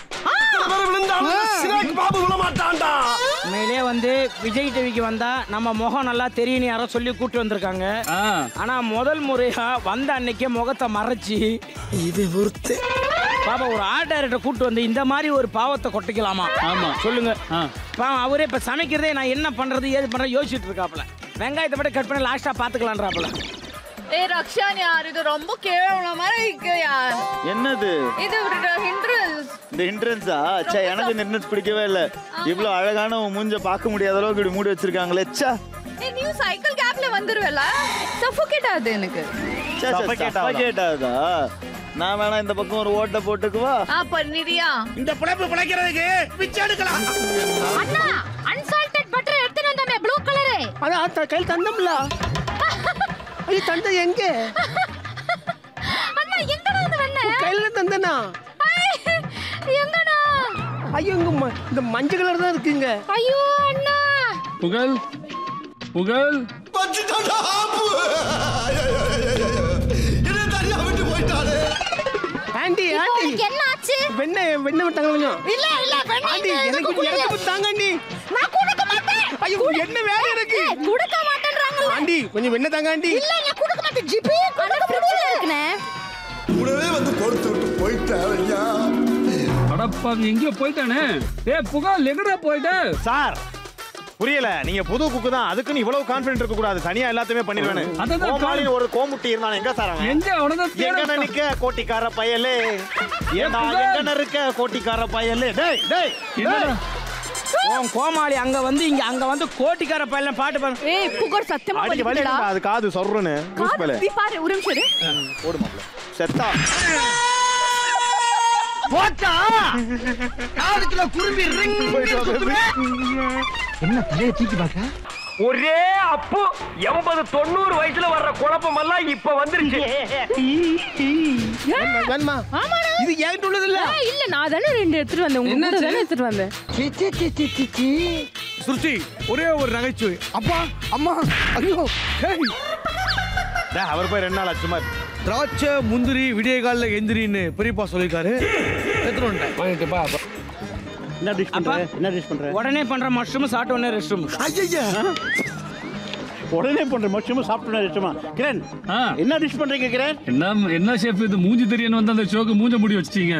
பாபு விட மாட்டான்டா உண்மையிலே வந்து விஜய் டிவிக்கு வந்தா நம்ம முகம் நல்லா தெரியும் யாரோ சொல்லி கூட்டி வந்திருக்காங்க ஆனா முதல் முறையா வந்த அன்னைக்கே முகத்தை மறைச்சு இது பொறுத்து பாப்பா ஒரு ஆர்ட் டைரக்டர் கூட்டு வந்து இந்த மாதிரி ஒரு பாவத்தை கொட்டிக்கலாமா ஆமா சொல்லுங்க பாவம் அவரே இப்ப சமைக்கிறதே நான் என்ன பண்றது ஏது பண்றது யோசிச்சுட்டு இருக்காப்ல வெங்காயத்தை மட்டும் கட் பண்ணி லாஸ்டா பாத்துக்கலான்றாப்ல ஏய் ரக்ஷான் யார் இது ரொம்ப கேவலமா இருக்கு யார் என்னது இது ஒரு ஹிண்ட்ரன்ஸ் இந்த ஹிண்ட்ரன்ஸா ச்சே எனக்கு இந்த ஹிண்ட்ரன்ஸ் பிடிக்கவே இல்லை இவ்வளோ அழகான உன் மூஞ்ச பார்க்க முடியாத அளவுக்கு இப்படி மூடி வச்சிருக்காங்களே ச்சே ஏய் நீ சைக்கிள் கேப்ல வந்துருவல சஃபோகேட் ஆகுது எனக்கு ச்சே, ச்சே, suffocate ஆகுதா நான் வேணா இந்த பக்கம் ஒரு ஓட்டை போட்டுக்குவா ஆ பண்ணிரியா இந்த பிழைப்பு பிழைக்கிறதுக்கு பிச்சை எடுக்கலாம் அண்ணா அன்சால்டட் பட்டர் எடுத்துட்டு வந்தோமே ப்ளூ கலரு அதான் கையில் தந்தம்ல ஐயோ தந்த எங்க அண்ணா எங்கடா இது வண்ண கையில தந்தனா எங்கடா ஐயோ இங்க ம- இந்த மஞ்சள் கலர் தான் இருக்குங்க ஐயோ அண்ணா புகழ் புகழ் வச்சுட்டான்டா ஆப்பு என்ன தனியா விட்டு போயிட்டாரு ஆண்டி இப்போ ஆண்டி உனக்கு என்ன ஆச்சு வெண்ணெய் வெண்ணெய் விட்டாங்க கொஞ்சம் இல்ல இல்ல வெண்ணெய் ஆண்டி இங்க எனக்கு எதுக்கு கொஞ்சம் கொடுங்க? எனக்கு தாங்க ஆண்டி நான் கொடுக்க மாட்டேன் ஐயோ என்ன வேலை இருக்கு ஏய், கொடுக்க மாட்டேன்றாங்கல்ல ஆண்டி கொஞ்சம் வெண்ணெய் தாங்க ஆண்டி இல்ல நான் கொடுக்க மாட்டேன் ஜிபி அண்ணா ஃப்ரிட்ஜ்ல இருக்குனே கூடவே வந்து கொடுத்து விட்டு போயிட்டாரு ஐயா அடப்பாங்க எங்கேயோ போயிட்டானே ஏ புகழ் எங்கடா போயிட்ட சார் புரியல நீங்க புது குக்கு தான் அதுக்குன்னு இவ்வளவு கான்பிடன்ட் இருக்க கூடாது தனியா எல்லாத்தையுமே பண்ணிடுவேன் அதான் கோமாளின்னு ஒரு கோமுட்டி இருந்தான் எங்க சார் அவன் எங்க அவனதான் எங்கன நிக்க கோட்டிக்கார பயலே ஏண்டா புகழ். எங்கன இருக்க கோட்டிக்கார பயலே டேய் டேய் என்னடா உன் கோமாளி அங்க வந்து இங்க அங்க வந்து கோட்டிக்கார பையன் பாட்டு பாரு ஏய் புகழ் சத்தியமா அடிக்க வலி பண்ணிட்டடா அது காது சொல்றேன்னு லூஸ் பலே நீ பாரு ஒரு நிமிஷம் இரு. ஓடு மாப்ள செத்தா போட்டா காதுக்குள்ள குருவி ரிங் என்ன தலையை தூக்கி பார்க்க ஒரே அப்பு எண்பது தொண்ணூறு வயசுல வர்ற குழப்பம் எல்லாம் இப்ப வந்துருச்சு வேணுமா இது ஏன் உள்ளது இல்ல ஏய், இல்ல நான் தானே ரெண்டு எடுத்துட்டு வந்தேன் உங்க கூட தானே எடுத்துட்டு வந்தேன் சுருச்சி ஒரே ஒரு நகைச்சுவை அப்பா அம்மா ஐயோ ஹேய் டேய், அவர் போய் ரெண்டு நாள் ஆச்சு சும்மா இரு. திராட்சை முந்திரி விடிய காலில் எந்திரின்னு பெரியப்பா சொல்லியிருக்காரு எடுத்துட்டு வந்துட்டேன் வாங்கிட்டு பா என்ன டிஷ் பண்ற என்ன டிஷ் பண்ற உடனே பண்ற மஷ்ரூம் சாப்பிட்ட உடனே ரெஸ்ட் ரூம் ஐயா உடனே பண்ற மஷ்ரூம் சாப்பிட்டு ரெஸ்ட்டுமா கிரண் ஆ என்ன டிஷ் பண்றீங்க கிரண் என்ன என்ன ஷெஃப் இது மூஞ்சி தெரியன்னு வந்து அந்த ஷோக்கு மூஞ்ச முடி வச்சிட்டீங்க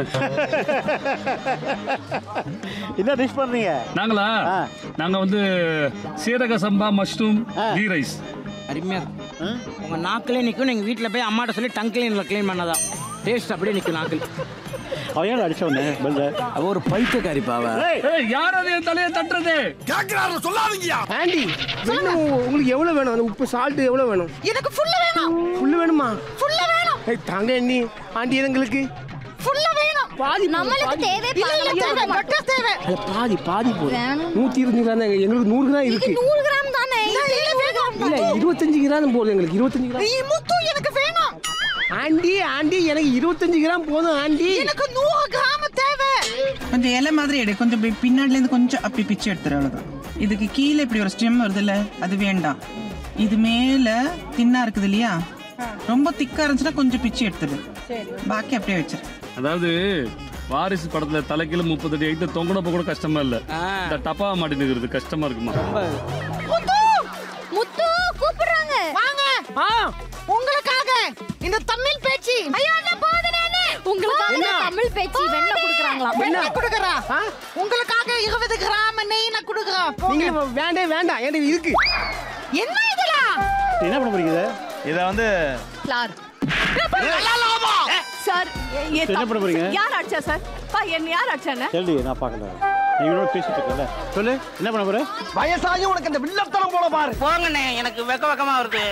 என்ன டிஷ் பண்றீங்க நாங்களா ஆ. நாங்க வந்து சீரக சம்பா மஷ்ரூம் கீ ரைஸ் அருமையா இருக்கும் உங்க நாக்கிலே நிக்கும் எங்க வீட்ல போய் அம்மாட்ட சொல்லி டங் கிளீன்ல க்ளீன் பண்ணதான் டேஸ்ட் அப்படியே நிக்கும் நாக்கில் அவன் ஏன் அடிச்ச உடனே பெல்ல அவ ஒரு பைத்தியக்காரி பாவ ஏய் யார் அது என் தலையை தட்டுறது கேக்குறாரு சொல்லாதீங்கயா ஆண்டி வெண்ணெய் உ- உங்களுக்கு எவ்வளவு வேணும் அந்த உப்பு சால்ட் எவ்வளவு வேணும் எனக்கு ஃபுல்லா வேணும் ஃபுல்லு வேணுமா ஃபுல்லா வேணும் ஏய் தாங்க அண்ணி ஆண்டி எங்களுக்கு ஃபுல்லா வேணும் பாதி போதும், நம்மளுக்கு பாதி. தேவை இல்ல இல்ல தேவை பட்டர் தேவை அது பாதி பாதி போதும் வேணும். நூத்தி இருபத்தஞ்சு கிராம் தான் எங்களுக்கு நூறு கிராம் இது இருக்கு நூறு கிராம் தானே இல்ல, இல்ல, வேணும். இல்ல இருபத்தஞ்சு கிராம் போதும் எங்களுக்கு இருபத்தஞ்சு கிராம் நீ முத்து எனக்கு வேணும் ஆண்டி ஆண்டி எனக்கு இருபத்தஞ்சு கிராம் போதும் ஆண்டி எனக்கு நூறு கிராம் தேவை கொஞ்சம் இலை மாதிரி எடு கொஞ்சம் இப்படி பின்னாடில இருந்து கொஞ்சம் அப்படி பிச்சு எடுத்துரு அவ்வளவுதான் இதுக்கு கீழே இப்படி ஒரு ஸ்டெம் வருதுல்ல அது வேண்டாம் இது மேல தின்னா இருக்குது இல்லையா ரொம்ப திக்கா இருந்துச்சுன்னா கொஞ்சம் பிச்சு எடுத்துடு பாக்கி அப்படியே வச்சிரு அதாவது வாரிசு படத்துல தலைக்கீழ முப்பத்தெட்டு எயிட்ட தொங்குனப்ப கூட கஷ்டமா இல்ல இந்த டப்பா மாட்டினுக்கிறது கஷ்டமா இருக்குமா முத்து முத்து கூப்பிடுறாங்க வாங்க உங்களுக்காக இந்த தமிழ் பேச்சு ஐயோ அந்த போதுனே உங்களுக்காக இந்த தமிழ் பேச்சு வெண்ணெய் குடுக்குறாங்களாம் வெண்ணெய் கொடுக்கறா உங்களுக்காக இருபது கிராம் நெய் நான் கொடுக்குறேன் நீங்க வேண்டே வேண்டாம் என்கிட்ட இருக்கு என்ன இதெல்லாம் என்ன பண்ண போறீங்க இதை? இதை வந்து ஃப்ளார் சார் என்ன பண்ண போறீங்க? யார் அடிச்சா சார் பா என்ன யார் அடிச்சானே கேள்வி நான் பார்க்கல நீங்களோட பேசிட்டு இருக்கல சொல்லு என்ன பண்ண போற வயசாகி உனக்கு அந்த வில்லத்தனம் போல பாரு போங்கண்ணே எனக்கு வெக்க வெக்கமா வருது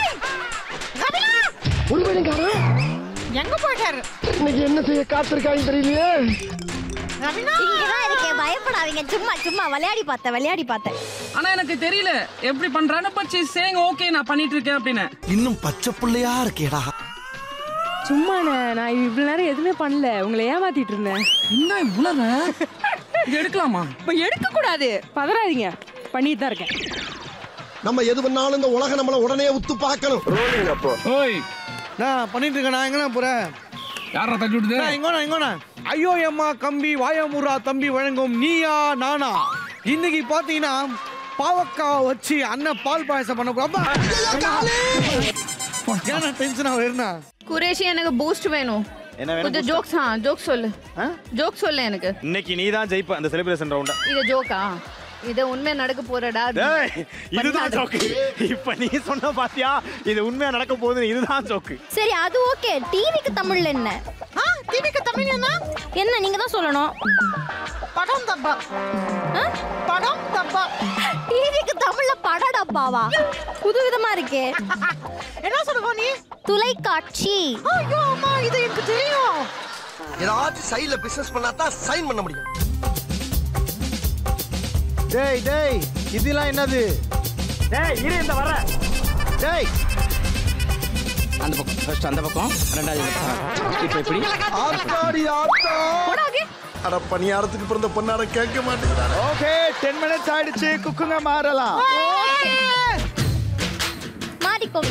எங்க போயிட்டாரு இன்னைக்கு என்ன செய்ய காத்திருக்காங்க தெரியலையே இங்கதான் இருக்கேன் பயப்படாதீங்க சும்மா சும்மா விளையாடி பார்த்தேன் விளையாடி பார்த்தேன் ஆனா எனக்கு தெரியல எப்படி பண்றான்னு பட் சேங் ஓகே நான் பண்ணிட்டு இருக்கேன் அப்படின்னு இன்னும் பச்சை பிள்ளையா இருக்கேடா சும்மாண்ணே நான் இவ்வளவு நேரம் எதுவுமே பண்ணல உங்களை ஏமாத்திட்டு இருந்தேன் என்ன இவ்வளவு இது எடுக்கலாமா இப்ப எடுக்க கூடாது பதறாதீங்க பண்ணிட்டு தான் இருக்கேன் நம்ம எது பண்ணாலும் இந்த உலகம் நம்மள உடனே உத்து பார்க்கணும் ரோலிங் அப்போ ஓய் நான் பண்ணிட்டு இருக்கேன் நான் எங்கண்ணா போறேன் யாரா தட்டி விடுது நான் இங்கோண்ணா இங்கோண்ணா ஐயோ அம்மா கம்பி வாயமுறா தம்பி வழங்கும் நீயா நானா இன்னைக்கு பாத்தீங்கன்னா பாவக்காய் வச்சு அண்ணன் பால் பாயசம் பண்ண போறோம் ஏன்னா டென்ஷன் ஆகுதுண்ணா குரேஷி எனக்கு பூஸ்ட் வேணும் என்ன வேணும் கொஞ்சம் boost? ஜோக்ஸ் ஆ ஜோக் சொல்லு ஜோக் சொல்லு எனக்கு இன்னைக்கு நீ தான் ஜெயிப்ப அந்த செலிப்ரேஷன் ரவுண்ட இது ஜோக்கா இது உண்மையா நடக்க போறடா டேய் இதுதான் ஜோக்கு இப்ப நீ சொன்ன பாத்தியா இது உண்மையா நடக்க போகுது இதுதான் ஜோக்கு சரி அது ஓகே டிவிக்கு தமிழ்ல என்ன ஆ டிவிக்கு தமிழ் என்ன என்ன நீங்க தான் சொல்லணும் படம் தப்பா படம் தப்பா டிவிக்கு தமிழ்ல பட டப்பாவா புதுவிதமா இருக்கே என்ன சொல்லுவ நீ தொலைக்காட்சி ஐயோ அம்மா இது எனக்கு தெரியும் ஏதாச்சும் சைடுல பிசினஸ் பண்ணா தான் சைன் பண்ண முடியும் டேய் டேய் இதெல்லாம் என்னது டேய் இரு இந்த வர டேய் அந்த பக்கம் ஃபர்ஸ்ட் அந்த பக்கம் ரெண்டாவது இந்த பக்கம் இப்போ எப்படி ஆத்தாடி ஆத்தா அட பணியாரத்துக்கு பிறந்த பொண்ணார கேட்க மாட்டேங்கிறாரு ஓகே 10 மினிட்ஸ் ஆயிடுச்சு குக்குங்க மாறலாம் மாறிக்கோங்க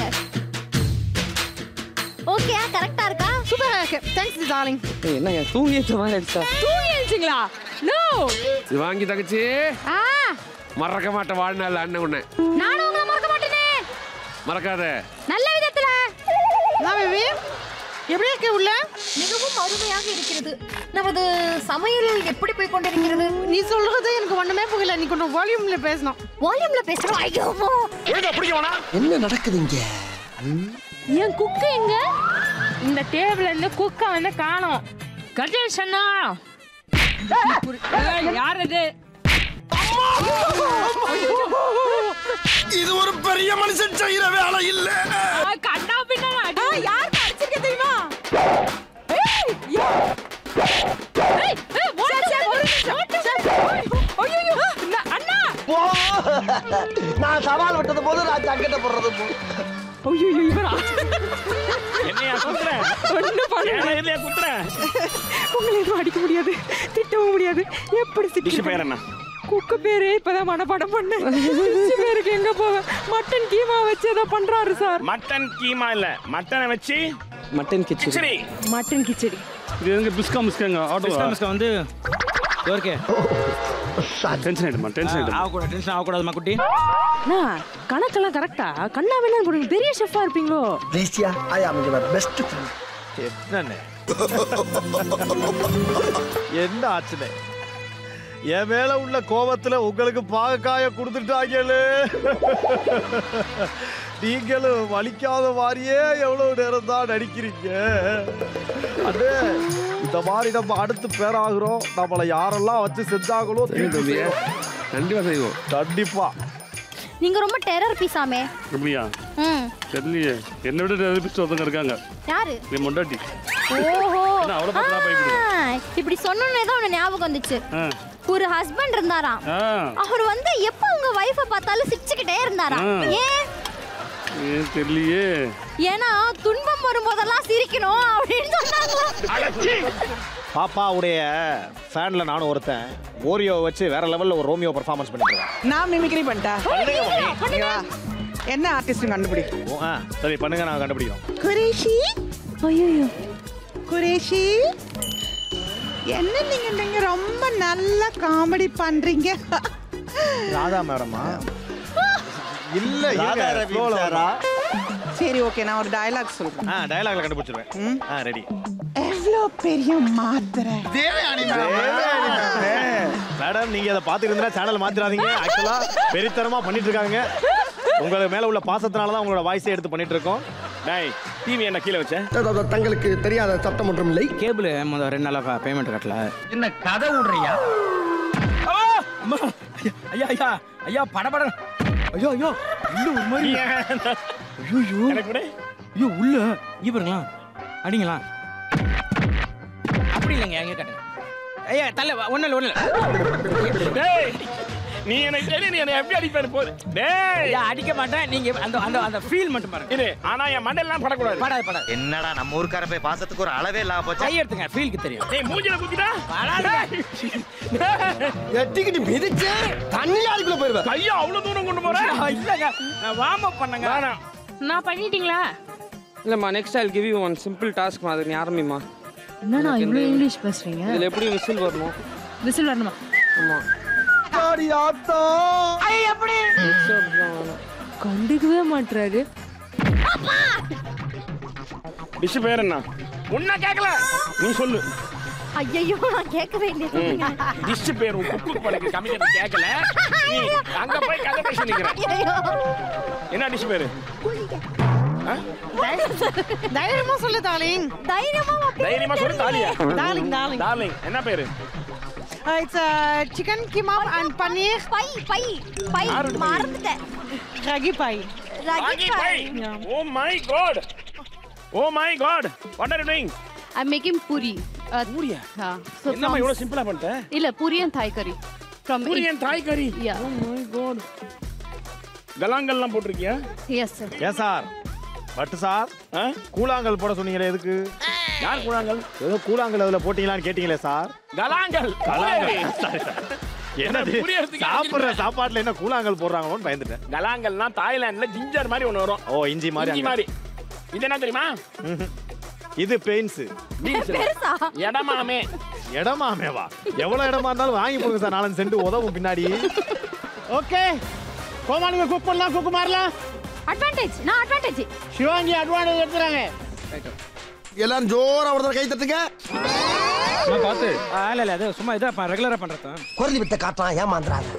ஓகே கரெக்டா இருக்கா சூப்பரா இருக்கு தேங்க்ஸ் டார்லிங் என்னங்க தூங்கி மாதிரி அடிச்சா தூங்கி எழுச்சிங்களா நோ இது வாங்கி தங்கச்சி ஆ மறக்க மாட்டேன் வாழ்நாள் அண்ணன் உன்னை நானும் உங்களை மறக்க மாட்டேனே மறக்காத நல்ல விதத்துல நான் பேபி எப்படி இருக்கு உள்ள மிகவும் அருமையாக இருக்கிறது நமது சமையல் எப்படி போய் கொண்டிருக்கிறது நீ சொல்றது எனக்கு ஒண்ணுமே புரியல நீ கொஞ்சம் வால்யூம்ல பேசணும் வால்யூம்ல பேசுறோம் ஐயோ என்ன நடக்குது இங்க என் குக்கு எங்க இந்த டேபிள்ல இருந்து குக்க வந்து காணோம் கஜேஷ் அண்ணா ஏய், யார் இது இது ஒரு பெரிய மனுஷன் செய்யற வேலை இல்ல ஆ, கண்ணா பின்னா யார் அடிச்சிருக்க தெரியுமா ஏய், யா. ஏய், ஏய், ஒரு நிமிஷம், ஒரு நிமிஷம். ஐயையோ, இந்த- அண்ணா நான் சவால் விட்டது போது நான் சங்கட்ட போடுறது போ ஐயோ இவரா என்னையா குத்துற ஒண்ணும் பண்ணல. ஏன் இதுலயா குத்துற உங்களை எதுவும் அடிக்க முடியாது திட்டவும் முடியாது எப்படி டிஷ் சிக்கி பேர் என்ன குக்கு பேரே இப்பதான் மனப்பாடம் பண்ணேன் டிஷ் பேருக்கு எங்க போவேன் மட்டன் கீமா வச்சு ஏதோ பண்றாரு சார் மட்டன் கீமா இல்ல மட்டனை வச்சு மட்டன் கிச்சடி மட்டன் கிச்சடி இது எங்க பிஸ்கா மிஸ்காங்க ஆட்டோ மிஸ்கா மிஸ்கா வந்து ஓகே டென்ஷன் ஆயிடுமா டென்ஷன் ஆயிடுமா ஆகக்கூடாது டென்ஷன் ஆகக்கூடாதுமா குட்டி அண்ணா கணக்கெல்லாம் கரெக்டா கண்ணா வேணா போடுங்க பெரிய ஷெஃபா இருப்பீங்களோ தேசியா ஐ ஆம் யுவர் பெஸ்ட் ஃப்ரெண்ட் என்னண்ணே என்ன ஆச்சுனே என் மேல உள்ள கோபத்துல உங்களுக்கு பாகக்காய கொடுத்துட்டாங்களே நீங்களும் வலிக்காத மாதிரியே எவ்வளவு நேரம் தான் நடிக்கிறீங்க அண்ணே இந்த மாதிரி நம்ம அடுத்து பேராகிறோம் நம்மளை யாரெல்லாம் வச்சு செஞ்சாங்களோ கண்டிப்பா செய்வோம் கண்டிப்பா நீங்க ரொம்ப டெரர் பீஸாமே அப்படியா ம் தெரியலையே என்னை விட டெரபிஸ்ட் ஒருத்தங்க இருக்காங்க யாரு என் முண்டாட்டி ஓஹோ என்ன, அவளை பார்த்து நான் பயப்படுவேன். ஆ, இப்படி சொன்னோன்னே தான் உனக்கு ஞாபகம் வந்துச்சு ஆ ஒரு ஹஸ்பண்ட் இருந்தாராம் ஆ அவர் வந்து எப்ப உங்க வைஃபை பார்த்தாலும் சிரிச்சுக்கிட்டே இருந்தாராம் ஆ. ஏன் ஏன் தெரியலையே ஏன்னா துன்பம் வரும்போதெல்லாம் சிரிக்கணும் அப்படின்னு சொன்னாங்க பாப்பாவுடைய ஃபேன்ல நானும் ஒருத்தன் ஓரியோ வச்சு வேற லெவல்ல ஒரு ரோமியோ பெர்ஃபார்மன்ஸ் பண்ணிட்டு இருக்கேன் நான் மிமிக்ரி பண்ணிட்டேன் இங்க வா. என்ன ஆர்டிஸ்ட் கண்டுபிடி ஓ, ஆ சரி பண்ணுங்க நான் கண்டுபிடிக்கிறோம் குரேஷி ஐயோ குரேஷி என்ன நீங்க நீங்க ரொம்ப நல்லா காமெடி பண்றீங்க ராதா மேடமா இல்ல ராதா இருங்க, ரவி flow ல சாரா? வரணும். சரி ஓகே நான் ஒரு டயலாக் சொல்றேன் ஆ டயலாக்ல கண்டுபிடிச்சிருவேன் ஆ ரெடி எவ்வளோ பெரிய மாத்திரை மேடம் நீங்க அதை பார்த்துட்டு இருந்தா சேனல் மாத்திராதீங்க ஆக்சுவலா வெறித்தனமா பண்ணிட்டு இருக்காங்க உங்களுக்கு மேல உள்ள பாசத்தினால தான் உங்களோட வாய்ஸை எடுத்து பண்ணிட்டு இருக்கோம் டேய் டிவி என்ன கீழே வச்ச தங்களுக்கு தெரியாத சட்டம் ஒன்றும் இல்லை கேபிள் முதல் ரெண்டு நாளா பேமெண்ட் கட்டல என்ன கதை விடுறியா ஐயா ஐயா ஐயா படபட ஐயோ ஐயோ உள்ள ஒரு மாதிரி ஐயோ ஐயோ எனக்கு விடு. ஐயோ உள்ள இங்க பாருங்களா அடிங்களா அப்படி இல்லைங்க எங்க கட்டுங்க ஐயா தள்ள ஒண்ணு இல்ல ஒண்ணு இல்ல டேய் நீ எனக்கு தெரியும் நீ என்ன எப்படி அடிப்பேன்னு போது டேய் ஐயா அடிக்க மாட்டேன் நீங்க அந்த அந்த அந்த ஃபீல் மட்டும் பாருங்க இரு ஆனா என் மண்டையெல்லாம் படக்கூடாது படாது படாது என்னடா நம்ம ஊருக்கார போய் பாசத்துக்கு ஒரு அளவே இல்லாம போச்சு கை எடுத்துங்க ஃபீலுக்கு தெரியும் டேய் மூஞ்சில குத்திட்டா எட்டிக்கிட்டு மிதிச்சு தண்ணி ஆளுக்குள்ள போயிருவேன் கையா அவ்வளவு தூரம் கொண்டு போறேன் இல்லங்க நான் வார்ம் அப் பண்ணுங்க வேணாம் நான் பண்ணிட்டீங்களா இல்லம்மா next I'll give you one simple task மாதிரி நீ ஆரம்பிமா என்னண்ணா இவ்வளோ இங்கிலீஷ் பேசுறீங்க இதுல எப்படி விசில் வரணும் விசில் வரணுமா ஆமா கண்டுக்கவே மாட்டுறாரு டிஷ் பேர் என்ன உன்ன கேட்கல நீ சொல்லு ஐயோ நான் கேட்கவே இல்லையா டிஷ் பேர் உன் குக்கு படைக்கு கம்மிக்கிறது கேட்கல நீ அங்க போய் கதை பேசி நிக்கிற ஐயோ என்ன டிஷ் பேரு தைரியமா சொல்லு டார்லிங் தைரியமா தைரியமா சொல்லு தாலியா டார்லிங் டார்லிங் டார்லிங் என்ன பேரு it's chicken keema and paneer pie pie pie யாரோட பை? மறந்துட்டேன் ragi pie ragi ragi pie pie oh my god oh my god what are you doing I making puri பூரியா हाँ so என்னம்மா from- இவ்வளவு சிம்பிளா பண்ணிட்ட இல்ல பூரி அண்ட் தாய் கறி from puri and Thai curry Yeah. Oh my god கலாங்கல்லாம் போட்டிருக்கியா எஸ் சார் ஏன் சார் பட் சார் கூழாங்கல் போட சொன்னீங்களே எதுக்கு யார் கூழாங்கல் ஏதோ கூழாங்கல் அதுல போட்டீங்களான்னு கேட்டீங்களே sir galangal galangal sorry sir என்னது புரியறதுக்கு சாப்பிடுற சாப்பாட்டுல என்ன கூழாங்கல் போடுறாங்களோன்னு பயந்துட்டேன் கலாங்கல்னா தாய்லாந்துல ஜிஞ்சர் மாதிரி ஒண்ணு வரும் ஓ இஞ்சி மாதிரி இஞ்சி அங்க. மாதிரி இது என்ன தெரியுமா ம்ஹும். இது பெயின்ஸ் Beans. பெருசா இடமாமே இடமாமேவா எவ்வளவு இடமா இருந்தாலும் வாங்கி போடுங்க சார் நாலஞ்சு சென்ட் உதவும் பின்னாடி ஓகே கோமாளிங்க குக் பண்ணலாம் குக் மாறலாம் அட்வான்டேஜ் நான் அட்வான்டேஜ் சிவாங்கி அட்வான்டேஜ் எடுத்துறாங்க எல்லாரும் ஜோரா ஒரு தடவை கை தட்டுங்க நான் பார்த்து ஆ, இல்ல இல்ல அது சும்மா இதான் ரெகுலரா பண்றது குரலி வித்த காட்டுறான் ஏமாந்துறாங்க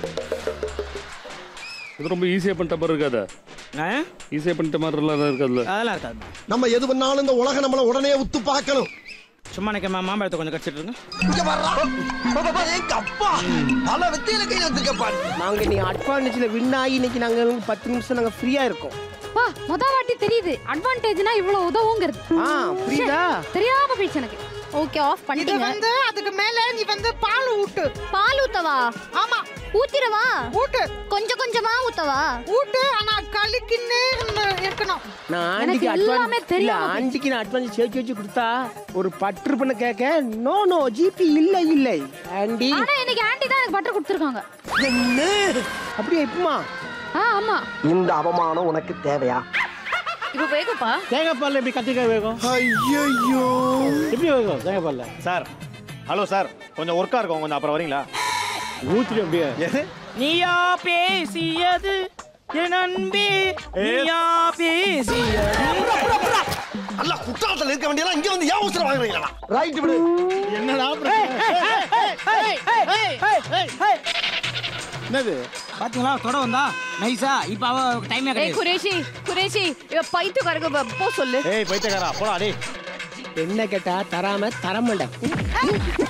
இது ரொம்ப ஈஸியா பண்ணிட்ட மாதிரி இருக்காத ஈஸியா பண்ணிட்ட மாதிரி எல்லாம் இருக்காதுல்ல அதெல்லாம் இருக்காது நம்ம எது பண்ணாலும் இந்த உலகம் நம்மள உடனே உத்து பார்க்கணும் சும்மா நிக்க மாம்பழத்தை கொஞ்சம் கடிச்சிட்டு இருங்க இங்க வர்றா பாப்பா, எங்க அப்பா பல வித்தியில கையில வச்சிருக்கப்பா நாங்க நீ அட்வான்டேஜ்ல வின் ஆகி இன்னைக்கு நாங்க பத்து நிமிஷம் நாங்க ஃப்ரீயா இருக்கோம் பா முத வாட்டி தெரியுது அட்வான்டேஜ்னா இவ்வளவு உதவுங்கிறது ஆ, புரியுதா? தெரியாம போயிடுச்சு எனக்கு ஓகே ஆஃப் இது பண்ணிட்டீங்க வந்து அதுக்கு மேல நீ வந்து பால் ஊட்டு பால் ஊத்தவா ஆமா ஊத்திரவா ஊட்டு கொஞ்சம் கொஞ்சமா ஊத்தவா ஊட்டு ஆனா கலிக்கின்னு இருக்கணும் நான் எனக்கு ஆண்டிக்கு எல்லாமே அட்வான்ஸ் இல்ல தெரியாம ஆண்டிக்கு நான் அட்வான்ஸ் சேர்த்து வச்சு கொடுத்தா ஒரு பற்று பண்ண கேட்க நோ நோ ஜிபி இல்ல இல்லை ஆண்டி ஆனா இன்னைக்கு ஆண்டி தான் எனக்கு பட்டர் கொடுத்துருக்காங்க என்ன அப்படியே எப்பமா ஆ ஆமா இந்த அவமானம் உனக்கு தேவையா இப்போ வேகப்பா தேங்காய் பால்ல எப்படி கத்திரிக்காய் வேகும் ஐயோ எப்படி வேகும் தேங்காய் பால்ல சார் ஹலோ சார் கொஞ்சம் ஒர்க்கா இருக்கும் கொஞ்சம் அப்புறம் வரீங்களா ஊத்திட்டு அப்படியே எது நீயா பேசியது என் அன்பே நீயா பேசியது அல்ல குற்றாலத்துல இருக்க வேண்டியதெல்லாம் இங்க வந்து ஏன் அவசரம் வாங்குறீங்களா ரைட் விடு என்னடா என்னது பாத்தீங்களா தொட வந்தா நைஸா இப்ப அவ டைமே ஏய் கிடையாது குரேஷி குரேஷி இவ பைத்தியக்காரங்க போ சொல்லு ஏய் பைத்தியக்காரா போடா டேய் என்ன கேட்டா தராம தரமாட்டேன்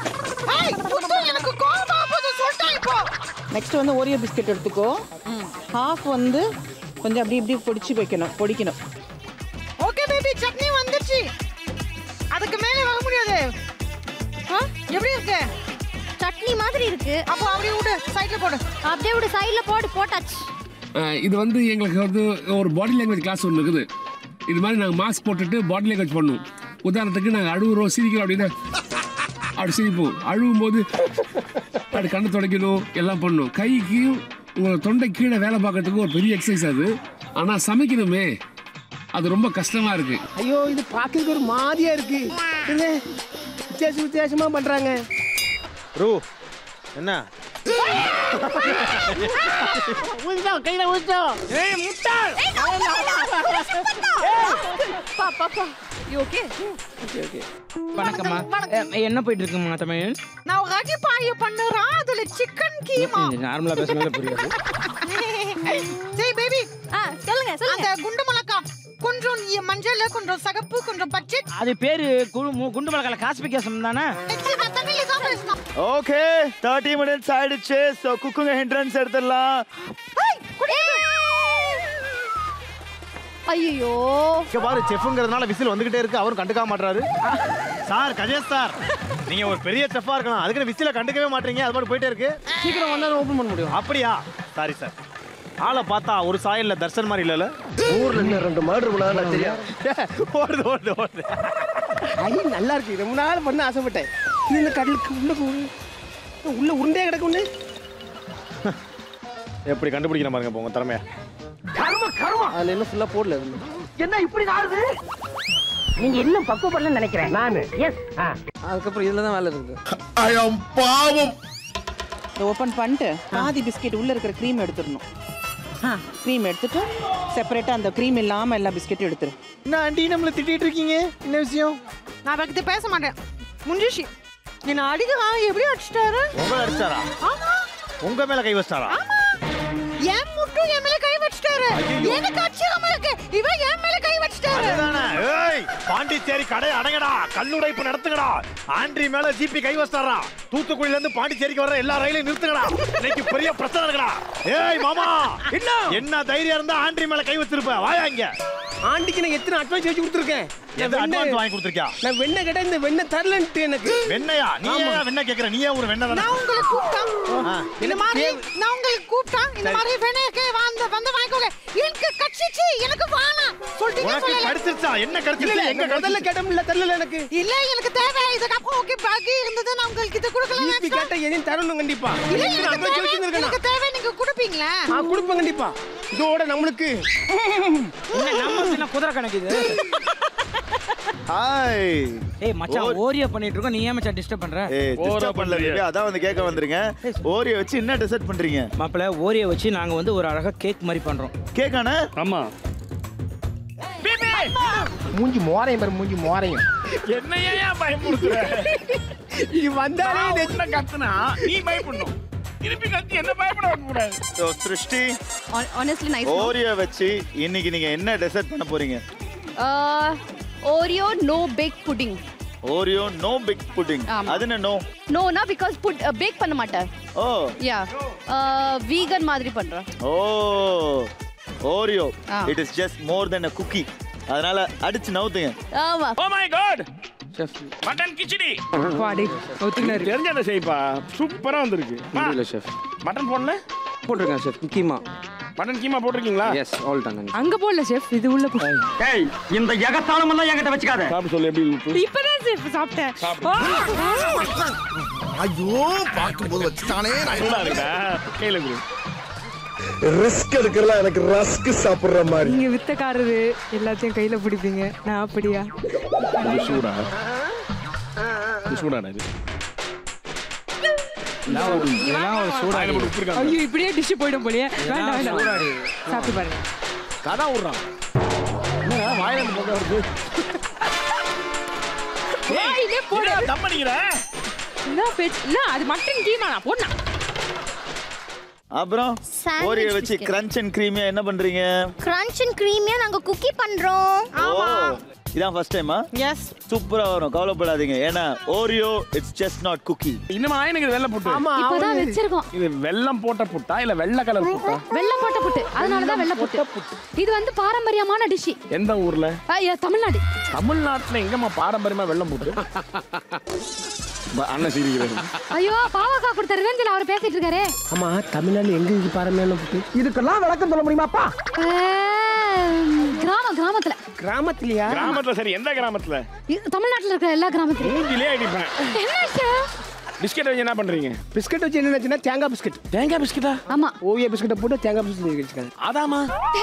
ஏய், புத்து, எனக்கு கோவமா போகுது சொல்லிட்டேன் இப்போ நெக்ஸ்ட் வந்து ஓரியோ பிஸ்கட் எடுத்துக்கோ ஹாஃப் வந்து கொஞ்சம் அப்படி இப்படி பொடிச்சு வைக்கணும் பொடிக்கணும் ஓகே பேபி சட்னி வந்துருச்சு அதுக்கு மேலே வர முடியாது ஆ? எப்படி இருக்கு சட்னி மாதிரி இருக்கு அப்போ அப்படியே விடு சைடுல போடு அப்படியே விடு சைடுல போடு போட்டாச்சு அஹ் இது வந்து எங்களுக்கு வந்து ஒரு பாடி லாங்குவேஜ் கிளாஸ் ஒன்று இருக்குது இது மாதிரி நாங்கள் மாஸ்க் போட்டுட்டு பாடி லாங்குவேஜ் பண்ணுவோம் உதாரணத்துக்கு நாங்கள் அழுகுறோம் சிரிக்கிறோம் அப்படின்னா அப்படி சிரிப்போம் அழுவும் போது அப்படி கண்ணை துடைக்கணும் எல்லாம் பண்ணணும் கைக்கு உங்களை தொண்டை கீழே வேலை பார்க்கறதுக்கு ஒரு பெரிய எக்ஸசைஸ் அது ஆனால் சமைக்கணுமே அது ரொம்ப கஷ்டமா இருக்கு ஐயோ இது பார்க்கறதுக்கு ஒரு மாதிரியா இருக்கு என்ன வித்தியாச வித்தியாசமா பண்றாங்க ரூ என்ன ஊதிட்டோம் கையில ஊதிட்டோம் ஏய் முட்டாள் பா பா பா யூ ஓகே ஓகே ஓகே வணக்கம்மா அஹ், என்ன போயிட்டு இருக்குமா தமிழ் நான் ராஜி பாய பண்ணுறேன் அதுல சிக்கன் கீமா நார்மலா பேசினாலே புரியாது சரி பேபி ஆ சொல்லுங்க அந்த குண்டு மிளகா கொஞ்சம் இ- மஞ்சள் கொஞ்சம் சகப்பு கொஞ்சம் பச்சை அது பேரு குண்டு மு- குண்டு மிளகால காஸ்பிகேஷன் தானே நான் தமிழ்ல தான் பேசணும் ஓகே தேர்ட்டி மினிட்ஸ் ஆயிடுச்சு ஸோ குக்குங்க ஹிண்ட்ரன்ஸ் எடுத்துடலாம் ஐயோ இங்க பாரு செஃப்ங்கிறதுனால விசில் வந்துகிட்டே இருக்கு அவரும் கண்டுக்காம மாட்டாரு சார் கஜேஷ் சார் நீங்க ஒரு பெரிய செஃப்பா இருக்கலாம் அதுக்கு விசில கண்டுக்கவே மாட்டீங்க அது மாதிரி போயிட்டே இருக்கு சீக்கிரம் வந்தா ஓபன் பண்ண முடியும் அப்படியா சாரி சார் ஆளை பார்த்தா ஒரு சாயல்ல தர்ஷன் மாதிரி இல்லல ஊர்ல இன்னும் ரெண்டு மாடு பண்ணா தெரியும் ஓடுது ஓடுது ஓடுது ஐயோ நல்லா இருக்கு ரொம்ப நாள் பண்ண ஆசைப்பட்டேன் இது இந்த கடலுக்கு உள்ள போ- உள்ள உருண்டையா கிடக்கு ஒண்ணு எப்படி கண்டுபிடிக்கிற பாருங்க இப்போ உங்க திறமைய கரும கரும அதுல இன்னும் ஃபுல்லா போடல என்ன இப்படி நாடுது நீங்க இன்னும் பக்குவப்படலன்னு நினைக்கிறேன் நானு எஸ் அதுக்கப்புறம் இதுல தான் வேலை இருக்கு ஐயம் பாவம் இதை ஓப்பன் பண்ணிட்டு பாதி பிஸ்கெட் உள்ள இருக்கிற க்ரீம் எடுத்துடணும் க்ரீம் எடுத்துட்டு செப்பரேட்டாக அந்த க்ரீம் இல்லாமல் எல்லா பிஸ்கெட்டும் எடுத்துரு என்ன ஆண்டி நம்மள திட்டிட்டு இருக்கீங்க என்ன விஷயம் நான் அவர்கிட்ட பேச மாட்டேன் முஞ்சிச்சு என்ன அடிக்கிறான் எப்படி அடிச்சிட்டாரு உங்களை அடிச்சாரா ஆமா உங்க மேல கை வச்சிட்டாரா என் முட்டும் என் மேல கை வச்சிட்டாரு எனக்கு அடிச்சிடாம இருக்கு இவன் என் மேல கை வச்சிட்டாரு அதுதானே ஏய் பாண்டிச்சேரி கடை அடங்கடா கல்லுடைப்பு நடத்துங்கடா ஆண்ட்ரி மேல ஜிபி கை வச்சாரா தூத்துக்குடியில இருந்து பாண்டிச்சேரிக்கு வர எல்லா ரயிலையும் நிறுத்துங்கடா இன்னைக்கு பெரிய பிரச்சனை இருக்குடா ஏய் மாமா என்ன என்ன தைரியம் இருந்தா ஆண்ட்ரி மேல கை வச்சிருப்ப வாயா இங்க ஆண்டிக்கு நான் எத்தனை அட்வான்ஸ் வச்சு கொடுத்துருக்கேன் எந்த advance வாங்கி கொடுத்திருக்கியா? நான் வெண்ணெய் கேட்டா இந்த வெண்ணெய் தரலன்ட்டு எனக்கு வெண்ணையா நீ ஆமா. ஏன் வெண்ணெய் கேக்குற நீ ஏன் ஒரு வெண்ணெய் தானே நான் உங்களை கூப்பிட்டேன் ஆ. இந்த மாதிரி நான் உங்களுக்கு கூப்பிட்டேன் இந்த சரி. மாதிரி வேணையக்கு வந்து வந்து வாங்கிக்கோங்க எனக்கு கட்சிச்சு எனக்கு வேணாம் சொல்லிட்டீங்க உனக்கு சொல்லல. கடிச்சிருச்சா என்ன இல்ல, கடிச்சிருச்சு இல்ல, எங்க முதல்ல கடிச்சிருச்சு கேட்டோம்ல தரல எனக்கு இல்ல எனக்கு தேவை இதுக்கப்புறம் ஓகே பாக்கி இருந்தது நான் உங்களுக்கு இது கொடுக்கல ஜிபி கேட்டா எதையும் தரணும் கண்டிப்பா இல்ல எத்தனை எனக்கு advance தேவை வச்சிருந்திருக்கேன் எனக்கு தேவை நீங்க கொடுப்பீங்களா ஆ கொடுப்பேன் கண்டிப்பா இதோட நம்மளுக்கு என்ன நம்ம சின்ன குதிரை கணக்கு இது ஹாய் ஏய் மச்சான் ஓரியோ பண்ணிட்டு இருக்கோம் நீ ஏன் மச்சான் டிஸ்டர்ப் பண்ற ஏய் டிஸ்டர்ப் பண்ணல baby. அதான் வந்து கேட்க வந்திருங்க ஓரியோ வச்சு என்ன டெசர்ட் பண்றீங்க மாப்பிள்ள ஓரியோ வச்சு நாங்க வந்து ஒரு அழகா கேக் மாதிரி பண்றோம் கேக்கானே ஆமா மூஞ்சி மோரையும் பாரு மூஞ்சி மோரையும் என்னையா ஏன் பயமுறுத்துற இது வந்தாலே நான் உன்னை கத்துனா நீ பயப்படணும் திருப்பி கத்தி என்ன பயப்பட வைக்க கூடாது ஸோ சிருஷ்டி honestly nice ஓரியோ வச்சு இன்னைக்கு நீங்க என்ன டெசர்ட் பண்ண போறீங்க uh, Oreo no baked pudding Oreo no bake pudding ஆமா. அது என்ன no no na because put uh, bake பண்ண மாட்டேன் ஓ yeah uh, vegan மாதிரி பண்றேன் ஓ ஓரியோ ஆ. It is just more than a cookie அதனால அடிச்சு நவுத்துங்க ஆமா oh my god mutton khichdi வாடி ஒத்துக்கினாரு தெரிஞ்சதை செய்ப்பா சூப்பரா வந்திருக்கு வா. இல்லை ஷெஃப் மட்டன் போடல போட்டிருக்கேன் ஷெஃப் கீமா மட்டன் கீமா போட்டிருக்கீங்களா எஸ் ஆல் டன் அங்க போடல செஃப் இது உள்ள போ ஏய் இந்த எகத்தாளம் எல்லாம் என்கிட்ட வச்சுக்காத சாப்பிட்டு சொல்லு எப்படி உப்பு இப்பதான் செஃப் சாப்பிட்டேன் ஐயோ பார்க்கும்போது வச்சுட்டானே சூடா இருக்கா கையில கொடு ரிஸ்க் எடுக்கிறலாம் எனக்கு ரஸ்க் சாப்பிடுற மாதிரி நீங்க வித்தக்காரரு எல்லாத்தையும் கையில பிடிப்பீங்க நான் அப்படியா இது சூடா இது சூடாடா இது இதெல்லாம் ஒரு சூடா வாயில போட்டு உப்பு இருக்காங்க. ஐயோ இப்படியே டிஷ் போயிடும் போலயே வேண்டாம் வேண்டாம் சூடாடி. சாப்பிட்டு பாருங்க கதா விடுறான் என்னடா வாயில இருந்து பொங்க வருது வாயிலே போடு என்னடா தம் பண்ணிக்கிற என்ன பேச்சு இல்ல அது மட்டன் கீமா நான் போடா அப்புறம் Sandwich ஓரியோ வச்சு biscuit. கிரன்ச் அண்ட் கிரீமியா என்ன பண்றீங்க கிரன்ச் அண்ட் கிரீமியா நாங்க குக்கி பண்றோம் ஓ இதான் ஃபர்ஸ்ட் டைமா எஸ் சூப்பரா வரும் கவலைப்படாதீங்க ஏன்னா Oreo it's just not cookie இன்னும் எனக்கு வெள்ளை புட்டு இப்பதான் வச்சிருக்கோம் இது வெள்ளம் போட்ட புட்டா இல்ல வெள்ளை கலர் புட்டா வெள்ளை போட்ட புட்டு அதனாலதான் வெள்ளை புட்டு இது வந்து பாரம்பரியமான டிஷ் எந்த ஊர்ல தமிழ்நாடு தமிழ்நாட்டுல எங்கம்மா பாரம்பரியமா வெள்ளம் புட்டு ப- அண்ணன் சிரிக்கிறது ஐயோ பாவக்கா கொடுத்த ரிவெஞ்சில் அவர் பேசிட்டு இருக்காரு ஆமா தமிழ்நாடு எங்க இருக்கு பாருங்க புட்டு இதுக்கெல்லாம் விளக்கம் சொல்ல முடியுமாப்பா கிராமம் கிராமத்துல கிராமத்துலயா கிராமத்துல சரி எந்த கிராமத்துல இது தமிழ்நாட்டுல இருக்கிற எல்லா கிராமத்துலயும் மூஞ்சிலே அடிப்பேன் என்ன விஷயம்? பிஸ்கெட் வச்சு என்ன பண்றீங்க பிஸ்கட் வச்சு என்ன வச்சுன்னா தேங்காய் பிஸ்கட் தேங்காய் பிஸ்கட்டா ஆமா ஓவிய பிஸ்கட்டை போட்டு தேங்காய் பிஸ்கட் வச்சுக்காங்க அதாமா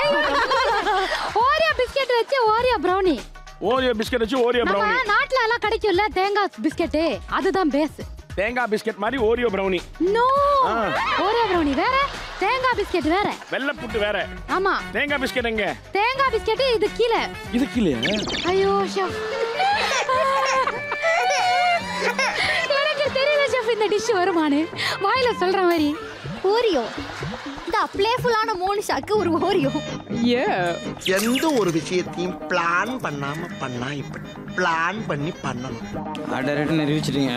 ஓரியோ பிஸ்கெட் வச்சு ஓரியோ ப்ரௌனி ஓரியோ பிஸ்கெட் வச்சு ஓரியோ நம்ம ப்ரௌனி நாட்டுல எல்லாம் கிடைக்கும்ல தேங்காய் பிஸ்கெட் அதுதான் பேஸ் தேங்காய் பிஸ்கெட் மாதிரி ஓரியோ ப்ரௌனி நோ ஆ. ஓரியோ ப்ரௌனி வேற தேங்காய் பிஸ்கெட் வேற வெள்ளை புட்டு வேற ஆமா தேங்காய் பிஸ்கெட் எங்க தேங்காய் பிஸ்கெட் இது கீழே இது கீழே ஐயோ ஷெஃப் எனக்கு தெரியல ஷெஃப் இந்த டிஷ் வருமானு வாயில சொல்ற மாதிரி ஓரியோ இந்த பிளேஃபுல்லான மோனிஷாக்கு ஒரு ஓரியோ எந்த ஒரு விஷயத்தையும் பிளான் பண்ணாம பண்ணா இப்படி பிளான் பண்ணி பண்ணணும் அடரேட்டு நிரூபிச்சிட்டீங்க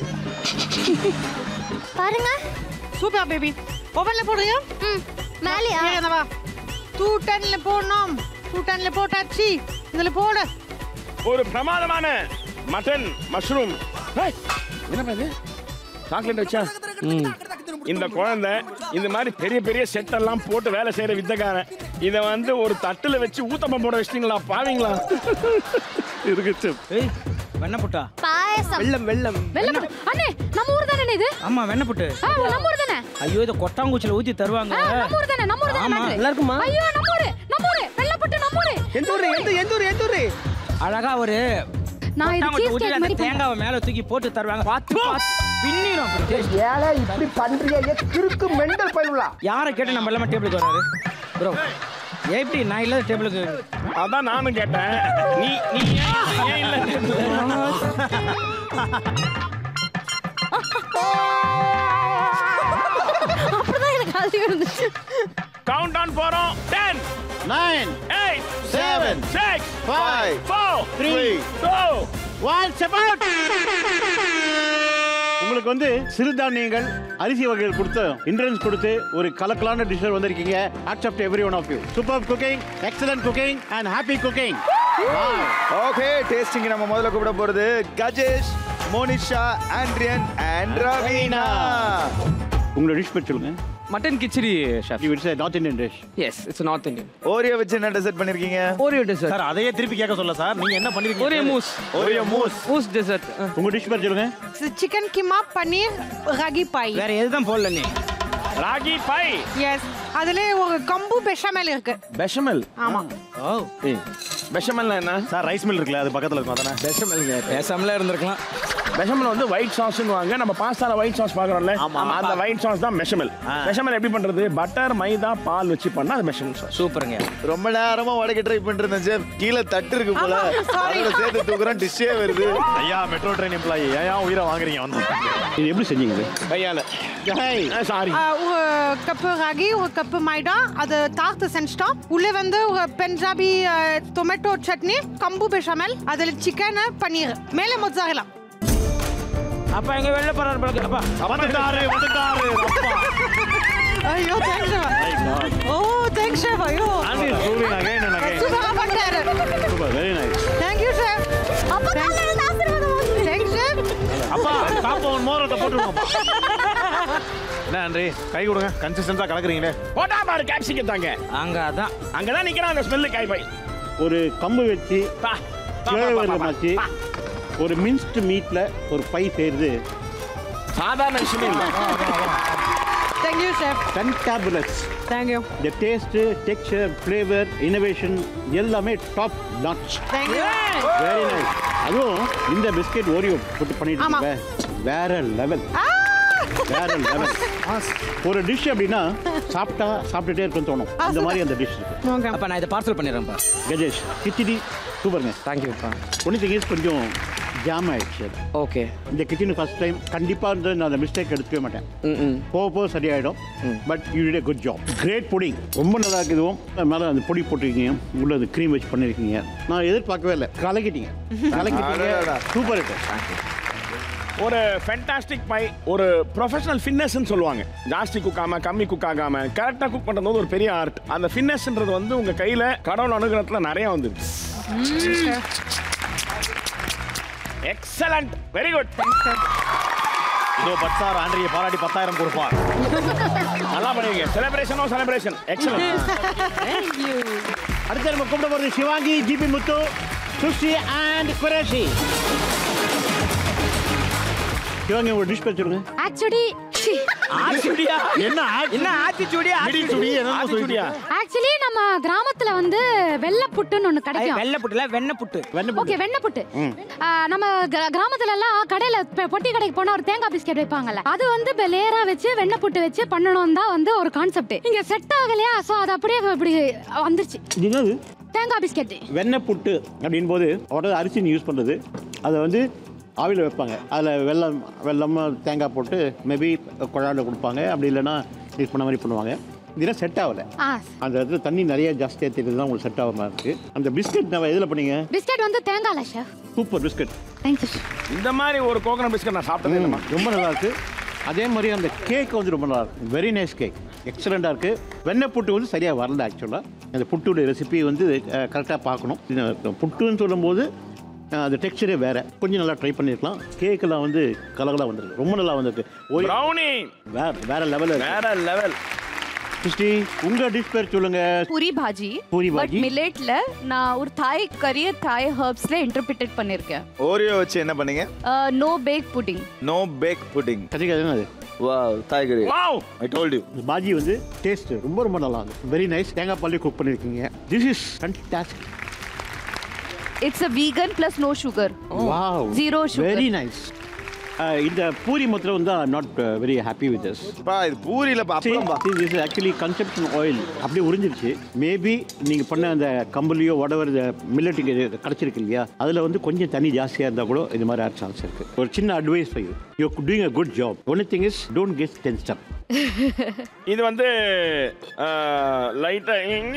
பாருங்க சூப்பர் பேபி ஓவன்ல போடுறியா ம் மேலையா வா டூ டென்ல போடணும் டூ டென்ல போட்டாச்சு இதுல போடு ஒரு பிரமாதமான மட்டன் மஷ்ரூம் என்ன இது சாக்லேட் வச்சா இந்த குழந்தை இந்த மாதிரி பெரிய பெரிய செட் எல்லாம் போட்டு வேலை செய்யற வித்தக்காரன் இதை வந்து ஒரு தட்டுல வச்சு ஊத்தப்பம் போட வச்சிட்டீங்களா பாவீங்களா இருக்கு ஏய் வெண்ணெய் புட்டா பாயசம் வெள்ளம் வெள்ளம் வெள்ளை புட்டு. அண்ணே நம்ம ஊர் தானே இது ஆமா வெண்ணெய் புட்டு ஆ, நம்ம ஊர் தானே ஐயோ இதை கொட்டாங்குச்சியில ஊத்தி தருவாங்க ஆ, நம்ம ஊர் தானே நம்ம ஊர் தானே ஆமா, matter. நல்லா இருக்குமா? ஐயோ நம்ம ஊரு நம்ம ஊரு வெள்ளை புட்டு நம்ம ஊரு எந்த ஊரு எந்த எந்த ஊரு எந்த ஊரு அழகா ஒரு நான் இது கொட்டாங்குச்சி cheese ஊத்தி cake அந்த மாதிரி தேங்காவை மேல தூக்கி போட்டு தருவாங்க பார்த்து பார்த்து பின்னிரும் அப்படி. ஏழை இப்படி பண்றியா ஏ கிறுக்கு மெண்டல் பயிலுலா யாரை கேட்டு நம்ம எல்லாமே டேபிளுக்கு வராரு ப்ரோ எப்படி நான் இல்லாத டேபிளுக்கு அதான் நானும் கேட்டேன் நீ நீ ஏன் ஏன் இல்ல அப்படிதான் எனக்கு அது இருந்துச்சு கவுண்ட் டவுன் போறோம் 10 nine 8 seven 6 five 4 three 2 one support உங்களுக்கு வந்து சிறுதானியங்கள் அரிசி வகைகள் கொடுத்து இன்ட்ரன்ஸ் கொடுத்து ஒரு கலக்கலான டிஷ்ஷர் வந்திருக்கீங்க accept every one of you super cooking excellent cooking and happy cooking okay tasting நம்ம முதல்ல கூப்பிட போறது கஜேஷ் மோனிஷா ஆண்ட்ரியன் அண்ட் ரவீனா உங்களோட டிஷ் பற்றி சொல்லுங்க mutton khichdi chef it's north Indian dish yes it's north Indian Oreo வச்சு என்ன டெசர்ட் பண்ணிருக்கீங்க ஓரியோ டெசர்ட் சார் அதையே திருப்பி கேட்க சொல்ல சார் நீங்க என்ன பண்ணிருக்கீங்க Oreo mousse Oreo mousse mousse dessert உங்க டிஷ் பேர் சொல்லுங்க சிக்கன் கிமா பன்னீர் ராகி பாய் வேற எதுதான் போடல நீ ராகி பை எஸ் அதுல ஒரு கம்பு பெஷாமல் இருக்கு பெஷமல் ஆமா ஓ ஏய் பெஷமல்னா என்ன சார் ரைஸ் மில் இருக்குல்ல அது பக்கத்துல இருக்கும் அதானே பெஷமல்ங்க பேசாமலே இருந்திருக்கலாம் பெஷமல் வந்து ஒயிட் சாஸ்னு வாங்க நம்ம பாஸ்தால ஒயிட் சாஸ் பாக்குறோம்ல அந்த ஒயிட் சாஸ் தான் மெஷமல் மெஷமல் எப்படி பண்றது பட்டர் மைதா பால் வச்சு பண்ணா அது மெஷமல் சாஸ் சூப்பருங்க ரொம்ப நேரமா உடைக்க ட்ரை பண்ணிருந்தேன் செஃப் கீழே தட்டு இருக்கு போல ஆமா, sorry. அதோட சேர்த்து தூக்குறோம் டிஷ்ஷே வருது ஐயா மெட்ரோ ட்ரெயின் எம்ப்ளாயி ஏன் உயிரை வாங்குறீங்க வந்து இது எப்படி செஞ்சீங்க இது கையால சாரி ஆ, ஒரு கப்பு ராகி ஒரு கப்பு மைதா அது தார்த்து செஞ்சிட்டோம் உள்ள வந்து ஒரு பஞ்சாபி டொமேட்டோ சட்னி கம்பு பெஷாமல் அதுல சிக்கன் பன்னீர் மேலே மொச்சாரலா அப்பா எங்க வெளில போறாரு பழக்கம் அப்பா வந்துட்டாரு வந்துட்டாரு அப்பா ஐயோ தேங்க்ஸ் ஓ தேங்க்ஸ் ஷெஃப் ஐயோ And he's proving again and again. சூப்பரா பண்ணாரு Super, very nice. Thank you chef அப்பா காலையில இருந்து ஆசீர்வாதம் வாங்குறேன். தேங்க்ஸ் ஷெஃப் அப்பா பாப்பா ஒரு மோரத்தை போட்டுருவோம்ப்பா என்ன அன்றி கை கொடுங்க கன்சிஸ்டன்ஸா கலக்குறீங்களே போட்டா பாரு கேப்சிகம் தாங்க அங்க அதான் அங்கதான் நிக்கிறான் அந்த ஸ்மெல்லு காய் பை ஒரு கம்பு வச்சு பா பா, பா, ஃப்ளேவரில் பா, பா, மாற்றி பா. ஒரு மின்ஸ்டு மீட்டில் ஒரு பை செய்கிறது சாதாரண விஷயம் இல்லை thank you chef fabulous thank you இந்த டேஸ்ட்டு டெக்ஸ்சர் ஃப்ளேவர் இனோவேஷன் எல்லாமே top notch thank you very nice அதுவும் இந்த பிஸ்கெட் ஓரியோ போட்டு பண்ணிட்டு ஆமா. இருக்கீங்க வேற லெவல் வேற லெவல் ஒரு டிஷ் அப்படின்னா சாப்பிட்டா சாப்பிட்டுட்டே இருக்குன்னு தோணும் அந்த மாதிரி அந்த டிஷ் இருக்கு அப்ப நான் இதை பார்சல் பண்ணிடுறேன்ப்பா கஜேஷ் கிச்சடி சூப்பருங்க தேங்க்யூப்பா ஒன்லி திங் இஸ் கொஞ்சம் ஜாம் ஆயிடுச்சு ஓகே இந்த கிச்சன் ஃபர்ஸ்ட் டைம் கண்டிப்பாக வந்து நான் அந்த மிஸ்டேக் எடுக்கவே மாட்டேன் போக போக சரியாயிடும் but you did good job great pudding ரொம்ப நல்லா இருக்குதுவும் மேலே அந்த பொடி போட்டிருக்கீங்க உள்ள அந்த க்ரீம் வச்சு பண்ணியிருக்கீங்க நான் எதிர்பார்க்கவே இல்லை கலக்கிட்டீங்க கலக்கிட்டீங்க அடடடா. சூப்பர் இருக்கு ஒரு ஃபென்டாஸ்டிக் பை ஒரு ப்ரொஃபஷனல் ஃபிட்னஸ்ன்னு சொல்லுவாங்க ஜாஸ்தி குக் ஆகாம கம்மி குக் ஆகாம கரெக்டாக குக் பண்ணுறது வந்து ஒரு பெரிய ஆர்ட் அந்த ஃபிட்னஸ்ன்றது வந்து உங்க கையில கடவுள் அனுகிரகத்துல நிறைய வந்துருக்கு எக்ஸலண்ட் வெரி குட் இதோ பட்சார் ஆண்ட்ரியை பாராட்டி பத்தாயிரம் கொடுப்பார் நல்லா பண்ணுவீங்க செலிப்ரேஷனோ செலிப்ரேஷன் எக்ஸலண்ட் அடுத்து நம்ம கூப்பிட போகிறது சிவாங்கி ஜிபி முத்து சுஷி அண்ட் குரேஷி சிவாங்கி ஒரு டிஷ் பேர் சொல்லுங்க ஆக்சுவலி ஆத்திச்சூடியா என்ன என்ன ஆத்திச்சூடி மிடிச்சூடி, என்னமோ ஆத்திச்சூடியா ஆக்சுவலி நம்ம கிராமத்துல வந்து வெள்ளை புட்டுன்னு ஒண்ணு கிடைக்கும் வெள்ளை புட்டுல வெண்ணெய் புட்டு ஓகே வெண்ணெய் புட்டு ஆ, நம்ம கிர- கிராமத்துல எல்லாம் கடையில பெ- பொட்டி கடைக்கு போனா ஒரு தேங்காய் பிஸ்கெட் வைப்பாங்கல்ல அது வந்து இப்ப லேயரா வச்சு வெண்ணெய் புட்டு வச்சு பண்ணணும் தான் வந்து ஒரு கான்செப்ட் இங்க செட் ஆகலையா சோ அது அப்படியே இப்படி வந்துருச்சு என்னது தேங்காய் பிஸ்கெட் வெண்ணெய் புட்டு அப்படின் போது அவரோட அரிசி யூஸ் பண்ணுறது அதை வந்து ஆவியில் வைப்பாங்க அதில் வெல்லம் வெல்லம் தேங்காய் போட்டு மேபி குழாயில் கொடுப்பாங்க அப்படி இல்லைன்னா யூஸ் பண்ண மாதிரி பண்ணுவாங்க இதெல்லாம் செட் ஆகலை ஆ அந்த இடத்துல தண்ணி நிறைய ஜாஸ்தியாக தெரியுது தான் உங்களுக்கு செட் ஆகாம இருக்கு அந்த பிஸ்கட் நம்ம எதில் பண்ணீங்க பிஸ்கெட் வந்து தேங்காய்ல ஷெஃப் சூப்பர் பிஸ்கட் தேங்க்யூ இந்த மாதிரி ஒரு கோகனட் பிஸ்கட் நான் சாப்பிட்டதே இல்லைம்மா ரொம்ப நல்லா இருக்கு அதே மாதிரி அந்த கேக் வந்து ரொம்ப நல்லா இருக்கு வெரி நைஸ் கேக் எக்ஸலண்டாக இருக்கு வெண்ணெய் புட்டு வந்து சரியாக வரல ஆக்சுவலாக அந்த புட்டுடைய ரெசிபி வந்து கரெக்டாக பார்க்கணும் இது புட்டுன்னு சொல்லும்போது அஹ், அந்த டெக்ஸ்சரே வேற கொஞ்சம் நல்லா ட்ரை பண்ணியிருக்கலாம் கேக்கெல்லாம் வந்து கலகலாக வந்திருக்கு ரொம்ப நல்லா வந்திருக்கு ஓய் ப்ரௌனி வேற வேற லெவலில் வேற லெவல் கிறிஸ்டி உங்க டிஷ் பேர் சொல்லுங்க பூரி பாஜி பூரி பட் பாஜி. மில்லட்ல நான் ஒரு தாய் கரிய தாய் ஹர்ப்ஸ்ல இன்டர்பிரேட் பண்ணிருக்கேன் ஓரியோ வச்சு என்ன பண்ணீங்க no bake pudding no bake pudding கத்திரிக்காய் அது wow Thai curry wow I told you bhaji வந்து டேஸ்ட் ரொம்ப ரொம்ப நல்லா இருக்கு வெரி நைஸ் தேங்காய் பாலே குக் பண்ணியிருக்கீங்க this is fantastic it's a vegan plus no sugar wow Zero sugar. Very nice இந்த பூரி மாத்திரம் வந்து I not very happy with this பா இது பூரியில அப்பளம் பா this is actually conception oil அப்படியே உறிஞ்சிருச்சு மேபி நீங்க பண்ண அந்த கம்பளியோ whatever இந்த மில்லட்டிங் கிடைச்சிருக்கு இல்லையா அதுல வந்து கொஞ்சம் தண்ணி ஜாஸ்தியா இருந்தா கூட இது மாதிரி ஆட் சான்ஸ் இருக்கு ஒரு சின்ன advice for you you doing a good job only thing is don't get ten step இது வந்து லைட்டா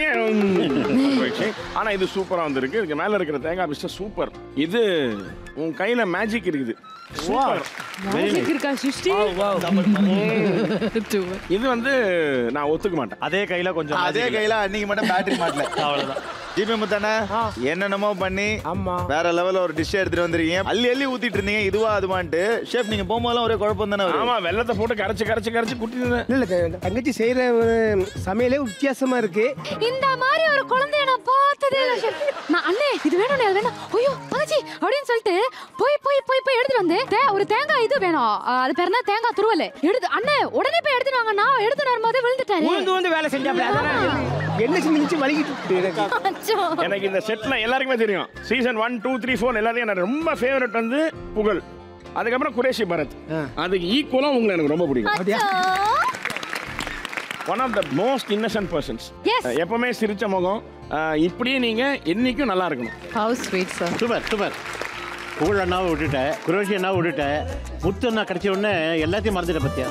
ஆனா இது சூப்பரா வந்திருக்கு இதுக்கு மேல இருக்கிற தேங்காய் பிஸ்டர் சூப்பர் இது உன் கையில மேஜிக் இருக்குது சூப்பர் Magic இருக்கா சிருஷ்டி இது வந்து நான் ஒத்துக்க மாட்டேன் அதே கையில கொஞ்சம் அதே கையில அன்னைக்கு மட்டும் பேட்டரி மாட்டல அவ்வளவுதான் ஜிபி முத்தானே என்னென்னமோ பண்ணி வேற லெவல்ல ஒரு டிஷ் எடுத்துட்டு வந்திருக்கீங்க அள்ளி அள்ளி ஊத்திட்டு இருந்தீங்க இதுவா அதுவான்ட்டு ஷெஃப் நீங்க போகும்போதெல்லாம் ஒரே குழப்பம் தானே ஆமா வெள்ளத்தை போட்டு கரைச்சு கரைச்சு கரைச்சு குட்டினேன் இல்ல இல்ல தங்கச்சி செய்யற அஹ், சமையலே வித்தியாசமா இருக்கு இந்த மாதிரி ஒரு குழந்தைய நான் பார்த்ததே இல்லை chef. நான் அண்ணே இது வேணும் அது வேணும் ஐயோ தங்கச்சி அப்படின்னு சொல்லிட்டு போய் போய் போய் போய் எடுத்துட்டு வந்து தே- ஒரு தேங்காய் இது வேணும் அஹ், அது பேர் என்ன தேங்காய் துருவல் எடுத்து அண்ணே உடனே போய் எடுத்துட்டு வாங்க நான் எடுத்துட்டு வரும்போது விழுந்துட்டாரு உழுந்து வந்து வேலை செஞ்சாப்ல அதானே என்ன செஞ்சு வலிக்கிட்டு இருக்கு எனக்கு அச்சோ. எனக்கு இந்த செட்ல எல்லாருக்குமே தெரியும் season one two three four எல்லாத்தையும் எனக்கு ரொம்ப ஃபேவரட் வந்து புகழ் அதுக்கப்புறம் குரேஷி பரத் அதுக்கு ஈக்குவலா உங்களை எனக்கு ரொம்ப பிடிக்கும் one of the most innocent persons Yes. எப்பவுமே சிரிச்ச முகம் அஹ், இப்படியே நீங்க என்னைக்கும் நல்லா இருக்கணும் how sweet sir super super Pugazh அண்ணாவை விட்டுட்டேன் குரோஷி அண்ணாவை விட்டுட்டேன் முத்து அண்ணா கிடைச்ச உடனே எல்லாத்தையும் மறந்துட்ட பத்தியா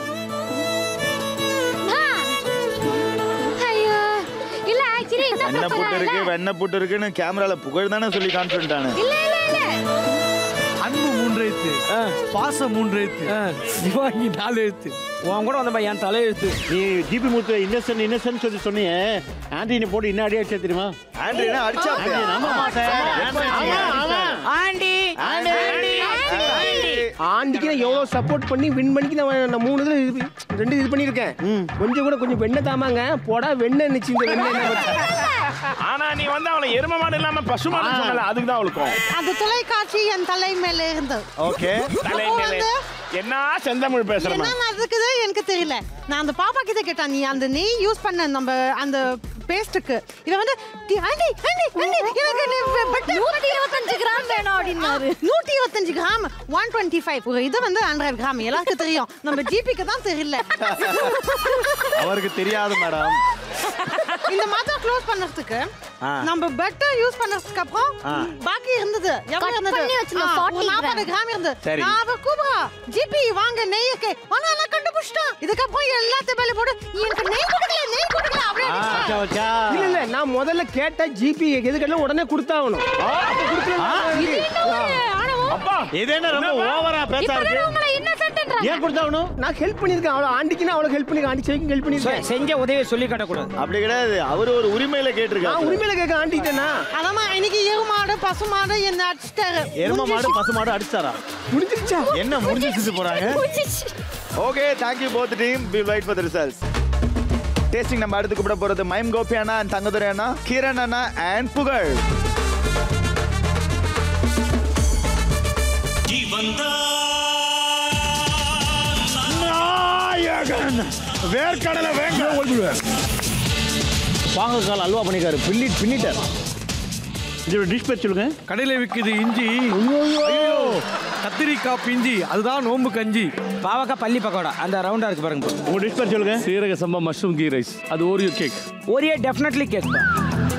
ஐயோ இல்ல ஆக்சுவலி என்ன வெண்ணெய் புட்டு இருக்கு வெண்ணெய் புட்டு இருக்குன்னு கேமரால புகழ் தானே சொல்லி கான்ஃபிடன்ட் ஆனு இல்ல இல்ல இல்ல அன்பு மூன்று எழுத்து பாசம் மூன்று எழுத்து சிவாங்கி நாலு எழுத்து உன் கூட வந்த என் தலையெழுத்து நீ ஜிபி முத்து இன்னசென்ட் இன்னசென்ட் சொல்லி சொன்னீங்க ஆண்டி போட்டு இன்னும் அடி அடிச்சா தெரியுமா ஆண்ட்ரினா அடிச்சா ஆண்டி, ஆமா, ஆமா. ஆண்டி ஆண்டி ஆண்டிக்கு நான் எவ்வளவு சப்போர்ட் பண்ணி வின் பண்ணிக்கு நான் நான் மூணு இதுல இது- ரெண்டு இது பண்ணியிருக்கேன் கொஞ்சம் கூட கொஞ்சம் வெண்ணெய் தாமாங்க போடா வெண்ணெய் இருந்துச்சு இந்த வெண்ணெய் என்ன பண்ணுச்சு? ஆனா நீ வந்து அவளை எரும மாடு இல்லாம பசு மாடு சொன்னல அதுக்கு தான் அவளுக்கும் அந்த தொலைக்காட்சி என் தலை மேல இருந்தது ஓகே தலை அப்போ மேலே வந்து என்ன செந்தமிழ் பேசுறமா என்ன நடக்குது எனக்கு தெரியல நான் அந்த பாப்பா கிட்ட கேட்டேன் நீ அந்த நெய் யூஸ் பண்ண நம்ம அந்த பேஸ்ட்டுக்கு இவன் வந்து "டி- ஆண்டி ஆண்டி ஆண்டி எனக்கு நீ பட்டர் நூத்தி இருபத்தஞ்சு கிராம் வேணும் அப்படின்னாரு நூத்தி இருபத்தஞ்சு கிராம் ஒன் டுவெண்ட்டி ஃபைவ் இது வந்து ஹண்ட்ரட் கிராம் எல்லாருக்கும் தெரியும் நம்ம ஜிபிக்கு தான் தெரியல அவருக்கு தெரியாது மேடம் இந்த மாத்திரை க்ளோஸ் பண்ணதுக்கு ஆ. நம்ம பட்டர் யூஸ் பண்ணதுக்கு அப்புறம் ஆ. பாக்கி இருந்தது எவ்வளவு Cut இருந்தது பண்ணி வச்சிருந்தோம், ஆ, 40 ஒரு 40 gram. கிராம் இருந்தது சரி. நான் அவ கூப்பிடா ஜிபி வாங்க நெய் இருக்கு ஆனா நான் கண்டுபிடிச்சிட்டேன் இதுக்கப்புறம் எல்லாத்தையும் மேல போட்டு எனக்கு நெய் கொடுக்கல நெய் கொடுக்கல அப்படியே அடிச்சிட்டேன். இல்ல இல்ல நான் முதல்ல கேட்ட ஜிபி எதுக்கெல்லாம் உடனே கொடுத்தாகணும் அப்ப கொடுக்கல அப்பா இது என்ன ரொம்ப ஓவரா பேசா இருக்கு ஏன் கொடுத்தாகணும் நான் ஹெல்ப் பண்ணிருக்கேன் அவளை ஆண்டிக்குன்னா அவளுக்கு ஹெல்ப் பண்ணிருக்கேன் ஆண்டி செய்யும் ஹெல்ப் பண்ணிருக்கேன் செஞ்ச உதவியை சொல்லி காட்டக்கூடாது அப்படி கிடையாது அவர் ஒரு உரிமையில நான் கேட்டிருக்காரு உரிமையில கேட்க ஆண்டிட்டேனா அதாம்மா இன்னைக்கு எருமாடு பசுமாடு என்ன அடிச்சிட்டாரு எரும மாடு பசு மாடு அடிச்சாரா முடிஞ்சிருச்சா என்ன முடிஞ்சிச்சு போறாங்க okay thank you both team we wait for the results tasting நம்ம அடுத்து கூப்பிட போறது மைம் கோபி அண்ணா அண்ட் தங்கதுரை அண்ணா கிரண் அண்ணா அண்ட் புகழ் வேர்க்கடலை வேங்க பாகக்கால் அல்வா பண்ணிக்காரு பின்னி பின்னிட்டார் இதோட டிஷ் பேர் சொல்லுங்க கடையில் விற்குது இஞ்சி ஐயோ கத்திரிக்காய் பிஞ்சி அதுதான் நோம்பு கஞ்சி பாவக்காய் பள்ளி பக்கோடா அந்த ரவுண்டா இருக்கு பாருங்க உங்க டிஷ் பேர் சொல்லுங்க சீரக சம்பா மஷ்ரூம் கீ ரைஸ் அது ஓரியோ கேக் ஒரே டெஃபினெட்லி கேக் தான்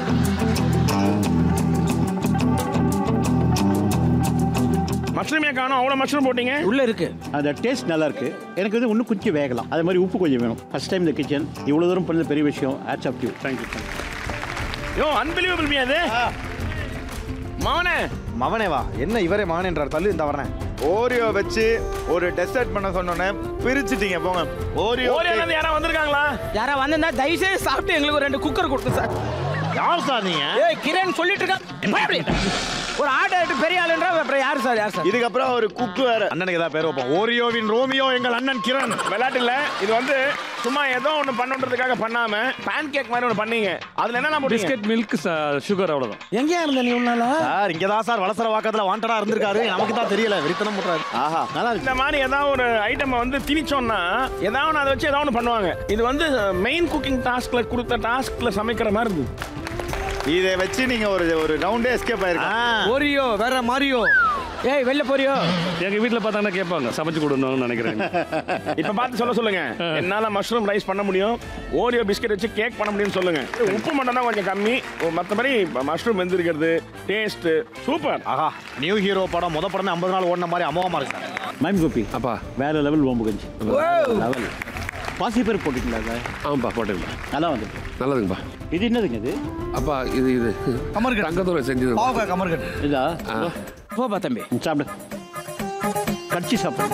மஷ்ரூமே காணும் அவ்வளோ மஷ்ரூம் போட்டீங்க உள்ள இருக்கு அந்த டேஸ்ட் நல்லா இருக்கு எனக்கு வந்து இன்னும் கொஞ்சம் வேகலாம் அதே மாதிரி உப்பு கொஞ்சம் வேணும் ஃபர்ஸ்ட் டைம் இந்த கிச்சன் இவ்வளோ தூரம் பண்ணது பெரிய விஷயம் hats off you thank you yo unbelievable me அது மவனே மவனே வா என்ன இவரே மவனேன்றார் தள்ளு இந்த வரேன் ஓரியோ வச்சு ஒரு டெசர்ட் பண்ண சொன்னோன்னே பிரிச்சுட்டீங்க போங்க ஓரியோ ஓரியோ இருந்து யாரா வந்திருக்காங்களா யாரா வந்திருந்தா தயவு செய்து சாப்பிட்டு எங்களுக்கு ஒரு ரெண்டு குக்கர் கொடுத்து சார் யார் சார் நீங்க ஏய் கிரண் சொல்லிட்டு இருக்கான் போய் அப்படி. ஒரு ஆர்டர் பெரிய ஆளுன்றா அப்புறம் யார் சார் யார் சார் இதுக்கப்புறம் ஒரு குக்கு வேற அண்ணனுக்கு ஏதாவது பேர் வைப்போம் ஓரியோவின் ரோமியோ எங்கள் அண்ணன் கிரண் விளையாட்டு இல்ல இது வந்து சும்மா ஏதோ ஒண்ணு பண்ணுன்றதுக்காக பண்ணாம பேன் கேக் மாதிரி ஒண்ணு பண்ணீங்க அதுல என்ன போட்டீங்க பிஸ்கட் மில்க் சுகர் அவ்வளவுதான் எங்கேயா இருந்த நீ உன்னால சார் இங்க தான் சார் வளசர வாக்கத்துல வாண்டடா இருந்திருக்காரு நமக்கு தான் தெரியல விரித்தனம் பண்றாரு ஆஹா நல்லா இருக்கு இந்த மாதிரி ஏதாவது ஒரு ஐட்டம் வந்து திணிச்சோம்னா ஏதாவது ஒன்று அதை வச்சு ஏதாவது ஒன்று பண்ணுவாங்க இது வந்து மெயின் குக்கிங் டாஸ்க்ல கொடுத்த டாஸ்க்ல சமைக்கிற மாதிரி இருந்தது இதை வச்சு நீங்க ஒரு ஒரு ரவுண்டே எஸ்கேப் ஆயிருக்கீங்க ஓரியோ வேற மாரியோ ஏய் வெளில போறியோ எங்க வீட்டுல பார்த்தாங்கன்னா கேட்பாங்க சமைச்சு கொடுக்கணும்னு நினைக்கிறேன் இப்ப பார்த்து சொல்ல சொல்லுங்க என்னால மஷ்ரூம் ரைஸ் பண்ண முடியும் ஓரியோ பிஸ்கட் வச்சு கேக் பண்ண முடியும்னு சொல்லுங்க உப்பு மட்டும் தான் கொஞ்சம் கம்மி மற்றபடி மஷ்ரூம் வெந்திருக்கிறது டேஸ்ட் சூப்பர் ஆஹா நியூ ஹீரோ படம் முத படமே ஐம்பது நாள் ஓடின மாதிரி அமோகமா இருக்கு சார் மைம் கோபி அப்பா வேற லெவல் ஓம்பு கஞ்சி லெவல் பாசி பேர் போட்டுக்கல அதை ஆமாப்பா போட்டுக்கலாம் நல்லா வந்துட்டு நல்லதுங்கப்பா இது என்னதுங்க இது அப்பா இது இது கமர்கட் தங்கத்தூரை செஞ்சது பாவக்காய் கமர்கட் இதா போப்பா தம்பி ம், சாப்பிடு கடிச்சு சாப்பிடு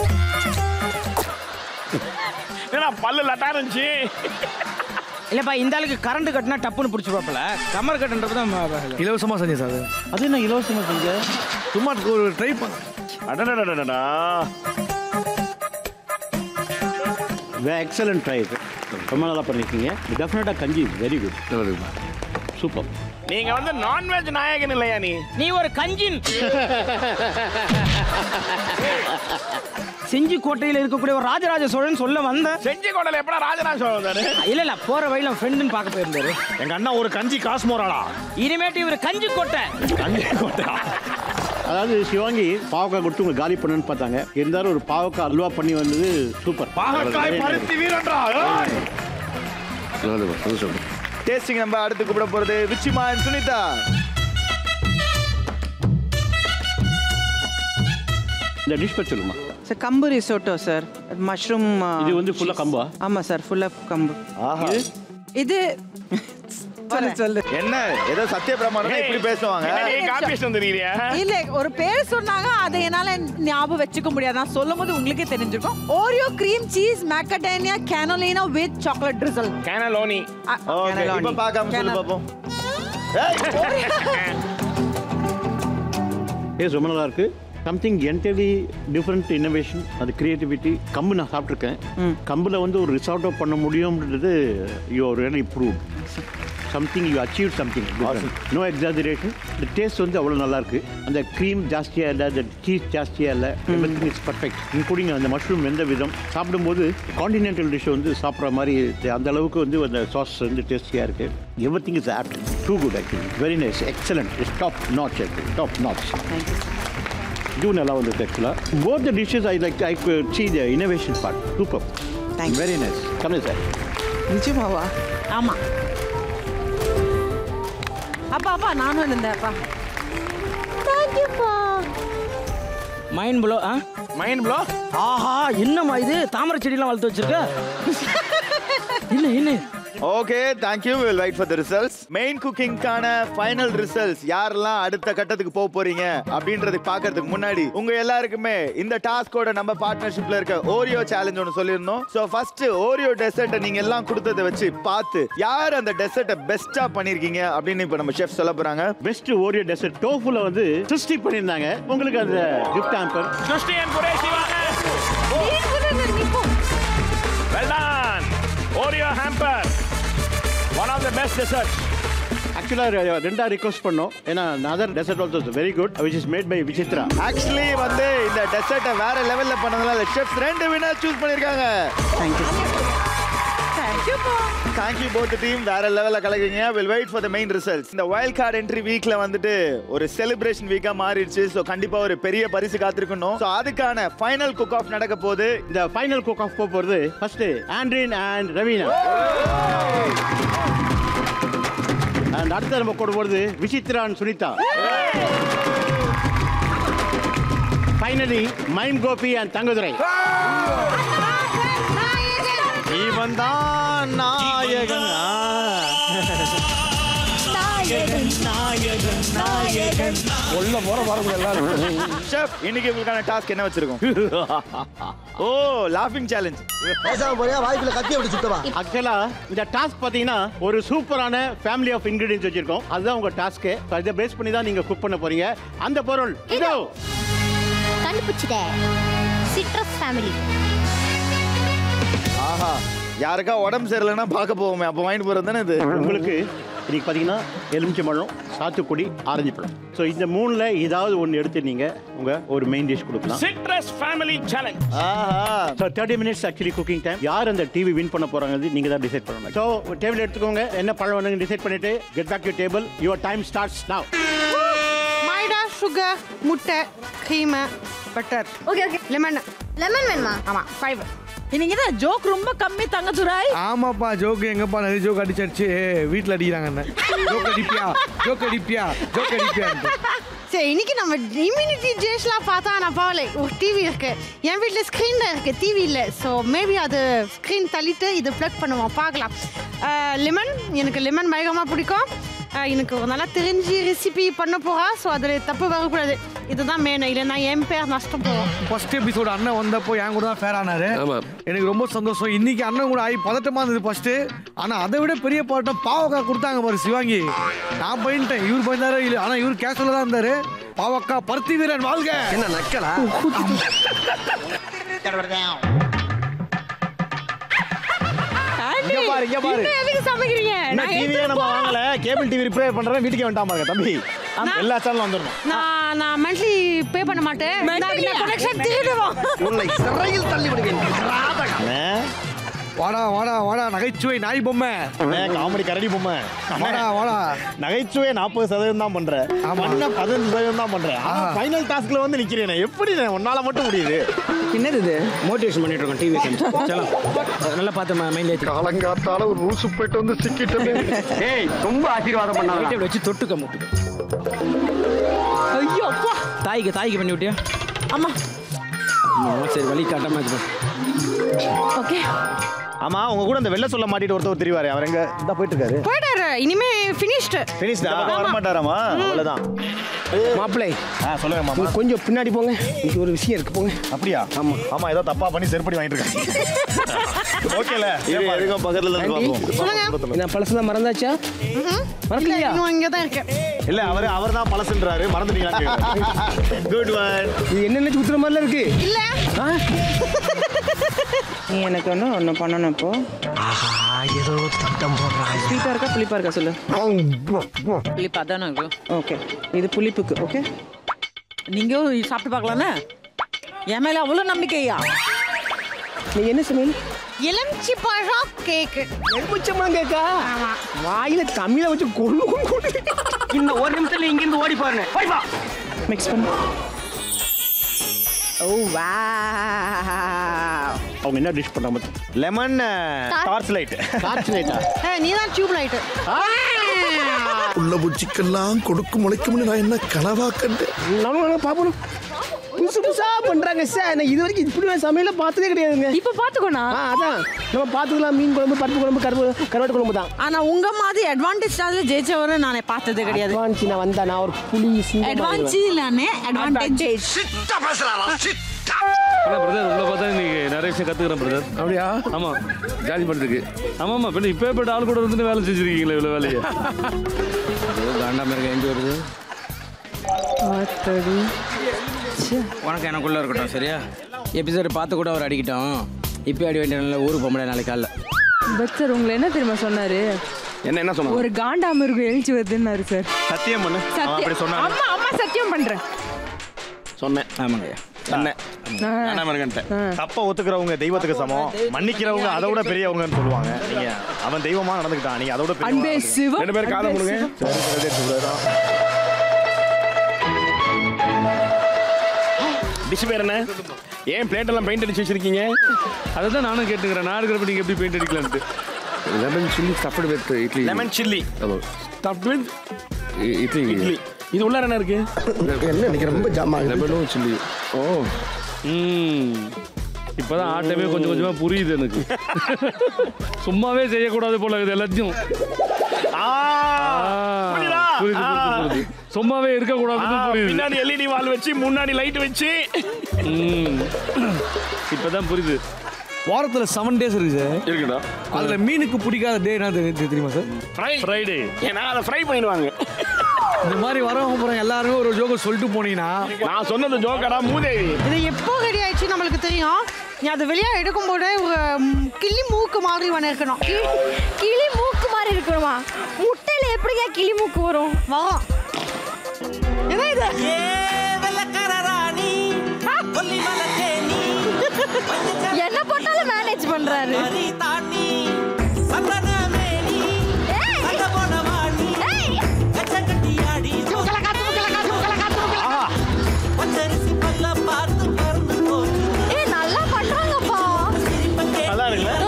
ஏன்னா பல்லு லட்டா இருந்துச்சு இல்லப்பா இந்த ஆளுக்கு கரண்ட் கட்டினா டப்புன்னு பிடிச்சி பார்ப்பல கமர் கட்டுன்றது தான் ம- இலவசமா செஞ்சேன் சார் அது. அது என்ன இலவசமா செஞ்ச சும்மா ஒரு ட்ரை பண்ண அடடடடடா எக்ஸலன்ட் ட்ரை இது ரொம்ப நல்லா பண்ணியிருக்கீங்க டெஃபினட்டாக கஞ்சி வெரி குட் நல்லதுங்கப்பா சூப்பர் நீங்க வந்து நான்வெஜ் நாயகன் இல்லையா நீ நீ ஒரு கஞ்சின் செஞ்சி கோட்டையில் இருக்கக்கூடிய ஒரு ராஜராஜ சோழன் சொல்ல வந்த செஞ்சி கோட்டையில எப்படா ராஜராஜ சோழன் வந்தாரு இல்ல இல்ல போற வழியில ஃப்ரெண்டுன்னு பார்க்க போயிருந்தாரு எங்க அண்ணா ஒரு கஞ்சி காஸ்மோராடா இனிமேட்டு இவர் கஞ்சி கோட்டை கஞ்சி கோட்டா அதாவது சிவாங்கி பாவக்காய் கொடுத்து உங்களுக்கு காலி பண்ணுன்னு பார்த்தாங்க இருந்தாலும் ஒரு பாவக்காய் அல்வா பண்ணி வந்தது சூப்பர் பாகக்காய் பருத்தி வீரன்றா ஏய். நல்லதுப்பா சந்தோஷம் டேஸ்டிங் நம்ம அடுத்து கூப்பிட போறது விச்சிமா and சுனிதா இந்த டிஷ் பற்றி சொல்லுமா சார் கம்பு ரிசோட்டோ சார் மஷ்ரூம் இது வந்து ஃபுல்லாக கம்பா ஆமாம் சார் ஃபுல்லாக கம்பு ஆஹா இது சொல்லு சொல்லு என்ன ஏதோ சத்திய பிரமாணம் இப்படி பேசுவாங்க காப்பி வந்துருக்கிறியா இல்ல ஒரு பேர் சொன்னாங்க அதை என்னால ஞாபகம் வச்சுக்க முடியாது நான் சொல்லும் போது உங்களுக்கே தெரிஞ்சிருக்கும் Oreo cream cheese macadamia cannelloni with chocolate drizzle cannelloni okay இப்போ பார்க்காம சொல்லு பாப்போம் டேஸ்ட் ரொம்ப நல்லா இருக்கு சம்திங் என்டர்லி டிஃப்ரெண்ட் இன்னோவேஷன் அது கிரியேட்டிவிட்டி கம்பு நான் சாப்பிட்ருக்கேன் கம்பில் வந்து ஒரு ரிசார்ட்டோ பண்ண முடியும்ன்றது you are really improve something you achieve something no exaggeration இந்த டேஸ்ட் வந்து அவ்வளோ நல்லா இருக்கு அந்த க்ரீம் ஜாஸ்தியாக இல்லை அந்த சீஸ் ஜாஸ்தியாக இல்லை எவ்ரிதிங் இஸ் பர்ஃபெக்ட் இன்க்ளூடிங் அந்த மஷ்ரூம் வெந்த விதம் சாப்பிடும்போது காண்டினென்டல் டிஷ் வந்து சாப்பிட்ற மாதிரி இருக்கு. அந்த அளவுக்கு வந்து அந்த சாஸ் வந்து டேஸ்டியாக இருக்கு everything is apt to good actually very nice excellent is top notch actually top notch இது நல்லா வந்திருக்கு ஆக்சுவலாக both the dishes I like I see the innovation part super very nice கம்மி சார் நிஜமாவா ஆமா அப்பா அப்பா நானும் இருந்தேன் அப்பா தேங்க்யூப்பா மைண்ட் ப்ளோ ஆ மைண்ட் ப்ளோ ஆஹா என்னம்மா இது தாமரை செடிலாம் வளர்த்து வச்சிருக்க என்ன என்ன okay thank you will wait for the results main குக்கிங்கான final results யாரெல்லாம் அடுத்த கட்டத்துக்கு போக போறீங்க அப்படின்றதை பார்க்கறதுக்கு முன்னாடி உங்க எல்லாருக்குமே இந்த டாஸ்கோட நம்ம பார்ட்னர்ஷிப்ல இருக்க ஓரியோ சேலஞ்ச் ஒன்று சொல்லியிருந்தோம் ஸோ ஃபர்ஸ்ட் ஓரியோ டெசர்ட்டை நீங்க எல்லாம் கொடுத்ததை வச்சு பார்த்து யார் அந்த டெசர்ட்டை பெஸ்டா பண்ணிருக்கீங்க அப்படின்னு இப்போ நம்ம செஃப் சொல்ல போறாங்க பெஸ்ட் ஓரியோ டெசர்ட் டோஃபுல வந்து சிருஷ்டி பண்ணியிருந்தாங்க உங்களுக்கு அந்த gift hamper Srushti and Qureshi வாங்க well done Oreo hamper one of the best desserts ஆக்சுவலாக ரெண்டா ரிக்வஸ்ட் பண்ணோம் ஏன்னா other dessert also very good which is made by Vichitra actually வந்து இந்த டெசர்ட்டை வேற லெவல்ல பண்ணதுனால செஃப் ரெண்டு வினர் சூஸ் பண்ணிருக்காங்க தேங்க்யூ போத் டீம் வேற லெவல்ல கலக்குறீங்க will wait for the main results இந்த வைல்ட் கார்டு என்ட்ரி வீக்ல வந்துட்டு ஒரு செலிப்ரேஷன் வீக்கா மாறிடுச்சு ஸோ கண்டிப்பா ஒரு பெரிய பரிசு காத்திருக்கணும் ஸோ அதுக்கான ஃபைனல் குக் ஆஃப் நடக்க போகுது இந்த ஃபைனல் குக் ஆஃப் போக போகிறது first Andrian and Raveena and அடுத்து நம்ம கொண்டு போகிறது Vichitra and Sunitha finally mime Gopi and Thangadurai இவன் தான் நாயகன் உள்ள போற வரக்கூட எல்லாரும் ஷெஃப் இன்னைக்கு உங்களுக்கான டாஸ்க் என்ன வச்சிருக்கோம் ஓ லாஃபிங் சேலஞ்ச் பேசாம போறியா வாய்க்குள்ள கத்தி அப்படி சுத்தவா ஆக்சுவலா இந்த டாஸ்க் பாத்தீங்கன்னா ஒரு சூப்பரான ஃபேமிலி ஆஃப் இன்கிரீடியன்ஸ் வச்சிருக்கோம் அதுதான் உங்க டாஸ்க்கு இதை பேஸ் பண்ணி தான் நீங்க குக் பண்ண போறீங்க அந்த பொருள் இதோ கண்டுபிடிச்சிட்டேன் சிட்ரஸ் ஃபேமிலி ஆஹா யாருக்கா உடம்பு சரியில்லைன்னா பார்க்க போவோமே அப்போ வாங்கிட்டு போறது தானே இது உங்களுக்கு இன்னைக்கு பார்த்தீங்கன்னா எலுமிச்சம்பழம் சாத்துக்குடி ஆரஞ்சு பழம் ஸோ இந்த மூணில் ஏதாவது ஒன்று எடுத்து நீங்கள் உங்கள் ஒரு மெயின் டிஷ் கொடுக்கலாம் citrus family challenge so thirty minutes actually cooking time யார் அந்த டிவி வின் பண்ண போகிறாங்க நீங்கள் தான் டிசைட் பண்ணணும் ஸோ டேபிள் எடுத்துக்கோங்க என்ன பழம் வேணுங்க டிசைட் பண்ணிட்டு get back you table your time starts now maida sugar முட்டை cream butter okay okay lemon lemon வேணுமா ஆமா ஃபைவ் நீங்க தான் ஜோக் ரொம்ப கம்மி தங்கதுராய் ஆமாப்பா ஜோக்கு எங்கப்பா நிறைய ஜோக் அடிச்சடிச்சு வீட்டில் அடிக்கிறாங்க என்ன ஜோக் அடிப்பியா ஜோக் அடிப்பியா ஜோக் அடிப்பியா சரி இன்னைக்கு நம்ம இம்யூனிட்டி ஜேஷ்லாம் பார்த்தா நான் போகல ஒரு டிவி இருக்கு என் வீட்டில் ஸ்க்ரீனில் இருக்கு டிவி இல்லை ஸோ மேபி அது ஸ்க்ரீன் தள்ளிட்டு இது ப்ளக் பண்ணுவோம் பார்க்கலாம் லெமன் எனக்கு லெமன் பயங்கரமாக பிடிக்கும் அஹ், எனக்கு ஒரு நல்லா தெரிஞ்சு ரெசிபி பண்ண போகிறா ஸோ அதில் தப்பு வரக்கூடாது இதுதான் மெயின் இல்லைன்னா என் பேர் நஷ்டம் போகும் ஃபர்ஸ்ட் எபிசோடு அண்ணன் வந்தப்போ என் கூட தான் ஃபேர் ஆனாரு ஆமா. எனக்கு ரொம்ப சந்தோஷம் இன்னைக்கு அண்ணன் கூட ஆகி பதட்டமா இருந்தது ஃபர்ஸ்ட் ஆனா அதை விட பெரிய பாட்டம் பாவக்காய் கொடுத்தாங்க பாரு சிவாங்கி நான் போயிட்டேன் இவர் போயிருந்தாரு இல்ல ஆனா இவர் கேஷுவலா தான் இருந்தாரு பாவக்கா பருத்தி வீரன் வாழ்க என்ன நக்கலா இங்க பாரு இங்க பாரு இன்னும் எதுக்கு சமைக்கிறீங்க என்ன நான் டிவியே எடுத்துட்டு நம்ம போறேன். வாங்கல கேபிள் டிவி ரிப்பேர் பண்றேன் வீட்டுக்கே வந்துட்டான் பாருங்க தம்பி எல்லா சேனலும் வந்துடணும் நான் நான் மந்த்லி பே பண்ண மாட்டேன் Monthly ஆ? கனெக்ஷன் திருடுவோம் உன்னை சிறையில் தள்ளி விடுவேன் வாடா வாடா வாடா நகைச்சுவை நாய் பொம்மை காமெடி கரடி பொம்மை வாடா வாடா நகைச்சுவை நாற்பது சதவீதம் தான் பண்றேன் பண்ண பதினஞ்சு சதவீதம் தான் பண்றேன் ஆனா ஃபைனல் டாஸ்க்ல வந்து நிக்கிறேன் எப்படி உன்னால மட்டும் முடியுது என்னது இது மோட்டிவேஷன் பண்ணிட்டு இருக்கோம் டிவி சலோ நல்லா பார்த்து மைண்ட் ஏற்றி காலங்காத்தால ஒரு ரூல்ஸ் போயிட்டு வந்து சிக்கிட்டு ஏய் ரொம்ப ஆசீர்வாதம் பண்ணாங்க வச்சு தொட்டுக்க முட்டுக்க ஐயோ அப்பா தாய்க்கு தாய்க்கு பண்ணி விட்டியா அம்மா ஆமா, சரி வழி காட்டாம இது ஓகே ஆமா உங்க கூட அந்த வெள்ள சொல்ல மாட்டிட்டு ஒருத்தர் தெரிவாரு அவர் எங்க இந்த போயிட்டு இருக்காரு போயிட்டாரு இனிமே ஃபினிஷ்டு ஃபினிஷ்டா வர மாட்டாராமா அவ்வளவுதான் மாப்பிள்ளை ஆ சொல்லுங்க மாமா நீங்க கொஞ்சம் பின்னாடி போங்க இது ஒரு விஷயம் இருக்கு போங்க அப்படியா ஆமா ஆமா ஏதோ தப்பா பண்ணி செருப்படி வாங்கிட்டு இருக்காங்க ஓகேல எதுக்கும் பக்கத்துல இருந்து பார்ப்போம் சொல்லுங்க நான் பழசுதான் மறந்தாச்சா மறக்கலையா இன்னும் இங்கே தான் இருக்கேன் இல்ல அவர் அவர் தான் பழசுன்றாரு மறந்துட்டீங்களா குட் ஒன் இது என்னென்ன சுத்துற மாதிரிலாம் இருக்கு இல்ல நீ எனக்கு ஒன்று ஒன்று பண்ணணும் இப்போ ஏதோ திட்டம் போடுறாங்க ஸ்வீட்டாக இருக்கா புளிப்பா இருக்கா சொல்லு புளிப்பா தானே இருக்கும் ஓகே இது புளிப்புக்கு ஓகே நீங்க சாப்பிட்டு பார்க்கலாம்ல என் மேல அவ்வளவு நம்பிக்கையா நீ என்ன சமையல் எலுமிச்சி பழம் கேக்கு எலுமிச்சம்பழம் கேக்கா வாயில தமிழை வச்சு கொள்ளு இன்னும் ஒரு நிமிஷத்துல இங்க இருந்து ஓடி பாருங்க போய் வா மிக்ஸ் பண்ணு ஓ வா அவங்க என்ன டிஷ் பண்ணாம லெமன் டார்ச் லைட் டார்ச் லைட்டா நீ தான் டியூப் லைட் உள்ள பூச்சிக்கெல்லாம் கொடுக்கு முளைக்கும்னு நான் என்ன கனவா கண்டேன் நானும் பாப்போம் புதுசு புதுசா பண்றாங்க சார் நான் இது வரைக்கும் இப்படி ஒரு சமையல பார்த்ததே கிடையாதுங்க இப்ப பாத்துக்கோனா ஆ அதான் நம்ம பார்த்துக்கலாம் மீன் குழம்பு பருப்பு குழம்பு கருவு கருவாட்டு குழம்பு தான் ஆனா உங்க மாதிரி அட்வான்டேஜ் அதுல ஜெயிச்சவரை நானே பார்த்தது கிடையாது அட்வான்ஸ் நான் வந்தா நான் ஒரு புலி சிங்கம் அட்வான்ஸ் இல்லனே அட்வான்டேஜ் ஆனால் பிரதர் உங்களை பார்த்தா இன்னைக்கு நிறைய விஷயம் கற்றுக்கிறேன் பிரதர் அப்படியா ஆமா ஜாலி பண்ணுறதுக்கு ஆமாம்மா பின்ன இப்போ இப்போ ஆள் கூட இருந்து வேலை செஞ்சுருக்கீங்களே இவ்வளோ வேலையை காண்டாம இருக்க எங்க வருது உனக்கு எனக்குள்ள இருக்கட்டும் சரியா எபிசோடு பார்த்து கூட அவர் அடிக்கட்டும் இப்போ அடி வேண்டிய நல்ல ஊருக்கு போக முடியாது நாளைக்கு காலைல பக்தர் உங்களை என்ன தெரியுமா சொன்னாரு என்ன என்ன சொன்னாங்க ஒரு காண்டா மிருகம் எழுச்சி வருதுன்னாரு சார் சத்தியம் பண்ணு அவன் அப்படி சத்தியம் சொன்னான் அம்மா அம்மா சத்தியம் பண்றேன் சொன்னேன் ஆமாங்கய்யா சொன்னேன் வேணாம் இருக்கேன்ட்டேன் தப்ப ஒத்துக்கிறவங்க தெய்வத்துக்கு சமம் மன்னிக்கிறவங்க அதை விட பெரியவங்கன்னு சொல்லுவாங்க நீங்க அவன் தெய்வமா நடந்துக்கிட்டான் நீங்க அதோட அன்பே சிவம் ரெண்டு பேரும் காதை அன்பே முடுங்க சிவம். சரி, சரி, சரி, சரி. டிஷ் பேர் என்ன ஏன் பிளேட் எல்லாம் பெயிண்ட் அடிச்சு வச்சிருக்கீங்க அதை தான் நானும் கேட்டுக்கிறேன் நான் இருக்கிறப்ப நீங்கள் எப்படி பெயிண்ட் அடிக்கலான்ட்டு lemon chilli stuffed with idli lemon chilli ஆமாம் ஸ்டஃப்ட் வித் இட்லி இட்லி இது உள்ள என்ன இருக்கு என்ன இன்னைக்கு ரொம்ப ஜாமா லெமனும் சில்லி ஓ ம் இப்போதான் ஆட்டமே கொஞ்சம் கொஞ்சமாக புரியுது எனக்கு சும்மாவே செய்யக்கூடாது போல இது எல்லாத்தையும் ஆ, ஆ, புரியுதா? புரியுது ஆ. புரியுது புரியுது சும்மாவே ஆ, இருக்கக்கூடாதுன்னு புரியுது பின்னாடி எல்இடி வால் வச்சு முன்னாடி லைட் வச்சு ம் இப்போதான் புரியுது வாரத்தில் செவன் டேஸ் இருக்கு சார் இருக்குடா அதில் மீனுக்கு பிடிக்காத டே என்ன தெரி- தெரியுமா சார் ஃப்ரை ஃப்ரைடே ஏன்னா அதை ஃப்ரை பண்ணிடுவாங்க இந்த மாதிரி வரவங்க போகிறவங்க எல்லாருமே ஒரு ஜோக்கர் சொல்லிட்டு போனீங்கன்னா நான் சொன்னது ஜோக்கடா மூதேவி இது எப்போ ரெடி ஆயிடுச்சு நம்மளுக்கு தெரியும் நீ அதை வெளியே எடுக்கும்போது ஒரு ம், கிளி மூக்கு மாதிரி ஒன்று இருக்கணும் கிளி மூக்கு மாதிரி இருக்கணுமா முட்டையில எப்படிங்க கிளி மூக்கு வரும் வரும் என்ன இது என்ன போட்டாலும் மேனேஜ் பண்றாரு ஏய்! ஏய்! ஏய், நல்லா பண்றாங்கப்பா நல்லா இருக்குல்ல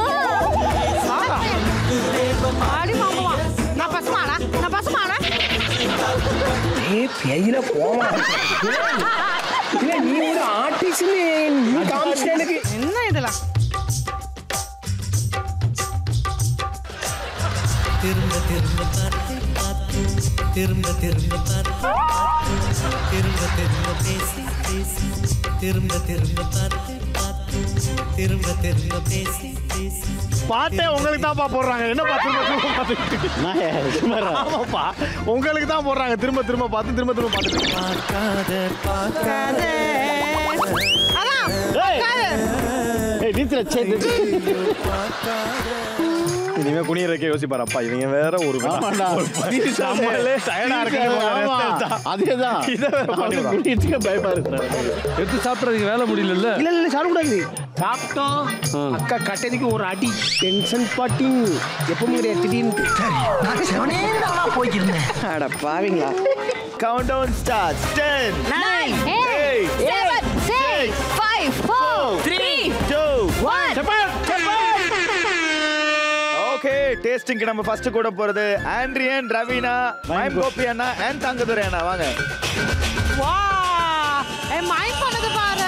ஆடி மாமா நான் பசுமாடா நான் பசுமாடா ஏ பேயில போமா இல்ல நீ ஒரு ஆர்டிஸ்ட் நீ காமிச்சிட்ட எனக்கு என்ன இதெல்லாம் திரும்ப திரும்ப பார்த்து பார்த்து திரும்ப திரும்ப பார்த்து திரும்ப திரும்ப பேசி பேசி திரும்ப திரும்ப பார்த்து பார்த்து திரும்ப திரும்ப பேசி பேசி பாட்டே உங்களுக்கு தான்ப்பா போடுறாங்க என்னப்பா திரும்ப திரும்ப பார்த்துட்டு ஆமாப்பா உங்களுக்கு தான் போடுறாங்க திரும்ப திரும்ப பார்த்து திரும்ப திரும்ப பார்த்துட்டு பார்க்காத பார்க்காத அதான் ஏய். ஏய் நீச்சல சே இனிமே குனியறக்கே யோசிப்பாரு அப்பா இவங்க வேற ஒரு ஆமாண்டா. நம்மளே டயர்டா இருக்கு ஆமா, அதேதான். இதை வேற பண்ணிடுறான். குடிக்கிறதுக்கே பயமா இருக்கு எடுத்து சாப்பிட்றதுக்கு வேலை முடியல இல்ல இல்ல சாப்பிடக்கூடாது சாப்பிட்டோம் அக்கா கட்டதுக்கு ஒரு அடி டென்ஷன் பாட்டிங் எப்பவும் கிடையாது திடீர்னு நான் செவனே போய்க்கிருந்தேன் அட பாவீங்களா count down start 10 Nine, eight, eight, seven, six, five, four, three, 2 one. Okay டேஸ்டிங்க்கு நம்ம ஃபர்ஸ்ட் கூட போறது ஆண்ட்ரியன் ரவீனா மைம் கோபி அண்ணா அண்ட் தங்கதுரை அண்ணா வாங்க வா ஏ மைண்ட் பண்ணது பாரு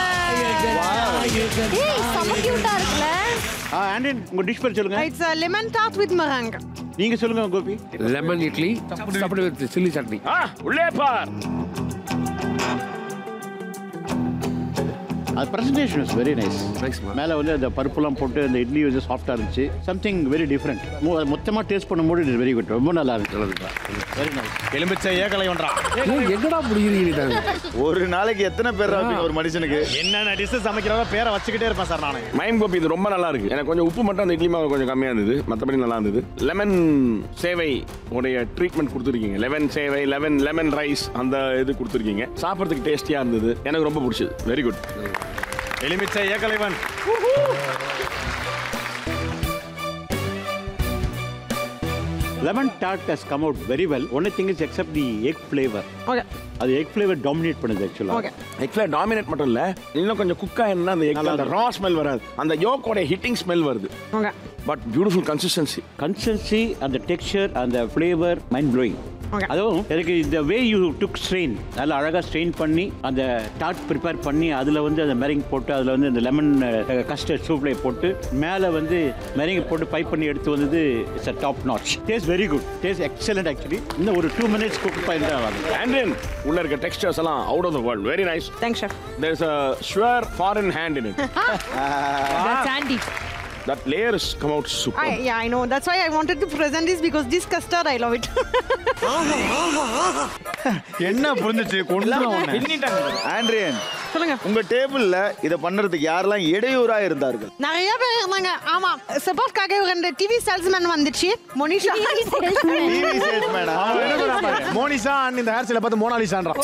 ஏய், செம cute-ஆ இருக்குல்ல? ஆண்டன் உங்க டிஷ் பேர் சொல்லுங்க இட்ஸ் லெமன் டார்ட் வித் மரங்க நீங்க சொல்லுங்க Gopi lemon idli stuffed with chilli chutney ஆ உள்ளே பார் அது பிரசன்டேஷன் இஸ் வெரி நைஸ் மேலே வந்து அந்த பருப்புலாம் போட்டு அந்த இட்லி வந்து சாஃப்டாக இருந்துச்சு சம்திங் வெரி டிஃப்ரெண்ட் மொத்தமாக டேஸ்ட் பண்ணும்போது இட் வெரி குட் ரொம்ப நல்லா இருந்துச்சு வெரி நைஸ் எலும்பிச்சை ஏகலை ஒன்றா எங்கடா பிடிக்கிறீங்க ஒரு நாளைக்கு எத்தனை பேர் இருப்பீங்க ஒரு மனுஷனுக்கு என்னென்ன டிஷ் சமைக்கிறதோ பேரை வச்சுக்கிட்டே இருப்பேன் சார் நானு மைம் கோபி இது ரொம்ப நல்லா இருக்கு எனக்கு கொஞ்சம் உப்பு மட்டும் அந்த இட்லி மாவு கொஞ்சம் கம்மியாக இருந்தது மற்றபடி நல்லா இருந்தது லெமன் சேவை உடைய ட்ரீட்மெண்ட் கொடுத்துருக்கீங்க லெமன் சேவை லெமன் லெமன் ரைஸ் அந்த இது கொடுத்துருக்கீங்க சாப்பிட்றதுக்கு டேஸ்டியாக இருந்தது எனக்கு ரொம்ப பிடிச்சது வெரி குட் எலுமிச்சை Ekalaivan lemon tart has come out very well only thing is except the egg flavour அது எக் ஃப்ளேவர் டாமினேட் பண்ணுது ஆக்சுவலாக எக் ஃப்ளேவர் டாமினேட் மட்டும் இல்ல இன்னும் கொஞ்சம் குக் ஆயிருந்தா அந்த எக் அந்த ரா ஸ்மெல் வராது அந்த யோக்கோட ஹிட்டிங் ஸ்மெல் வருது பட் பியூட்டிஃபுல் கன்சிஸ்டன்சி கன்சிஸ்டன்சி அந்த டெக்ஸ்சர் அந்த ஃப்ளேவர் மைண்ட் ப்ளோயிங் அதுவும் எனக்கு இந்த வே யூ டுக் ஸ்ட்ரெயின் நல்லா அழகாக ஸ்ட்ரெயின் பண்ணி அந்த டாட் ப்ரிப்பேர் பண்ணி அதில் வந்து அந்த மெரிங் போட்டு அதில் வந்து அந்த லெமன் கஸ்டர்ட் சூப்லேயே போட்டு மேலே வந்து மெரிங் போட்டு பைப் பண்ணி எடுத்து வந்தது it's a top notch taste very good taste excellent actually இன்னும் ஒரு டூ மினிட்ஸ் குக் பண்ணி ஆண்ட்ரியன் உள்ள இருக்க டெக்ஸ்டர்ஸ் எல்லாம் out of the world very nice thanks chef there is a sure foreign hand in it That's Andy. that layer has come out super I, yeah, I know. That's why I wanted to present this because this custard, I love it. என்ன புரிஞ்சுச்சு கொண்டு ஆண்ட்ரியன் சொல்லுங்க உங்க டேபிள்ல இத பண்றதுக்கு யாரெல்லாம் இடையூறா இருந்தார்கள் நிறைய பேர் இருந்தாங்க ஆமா சப்போர்ட்காக ரெண்டு டிவி சேல்ஸ்மேன் வந்துச்சு மோனிஷா டிவி சேல்ஸ்மேனா மோனிஷா அண்ட் இந்த ஹேர் ஸ்டைல பார்த்து மோனாலிசான்றான்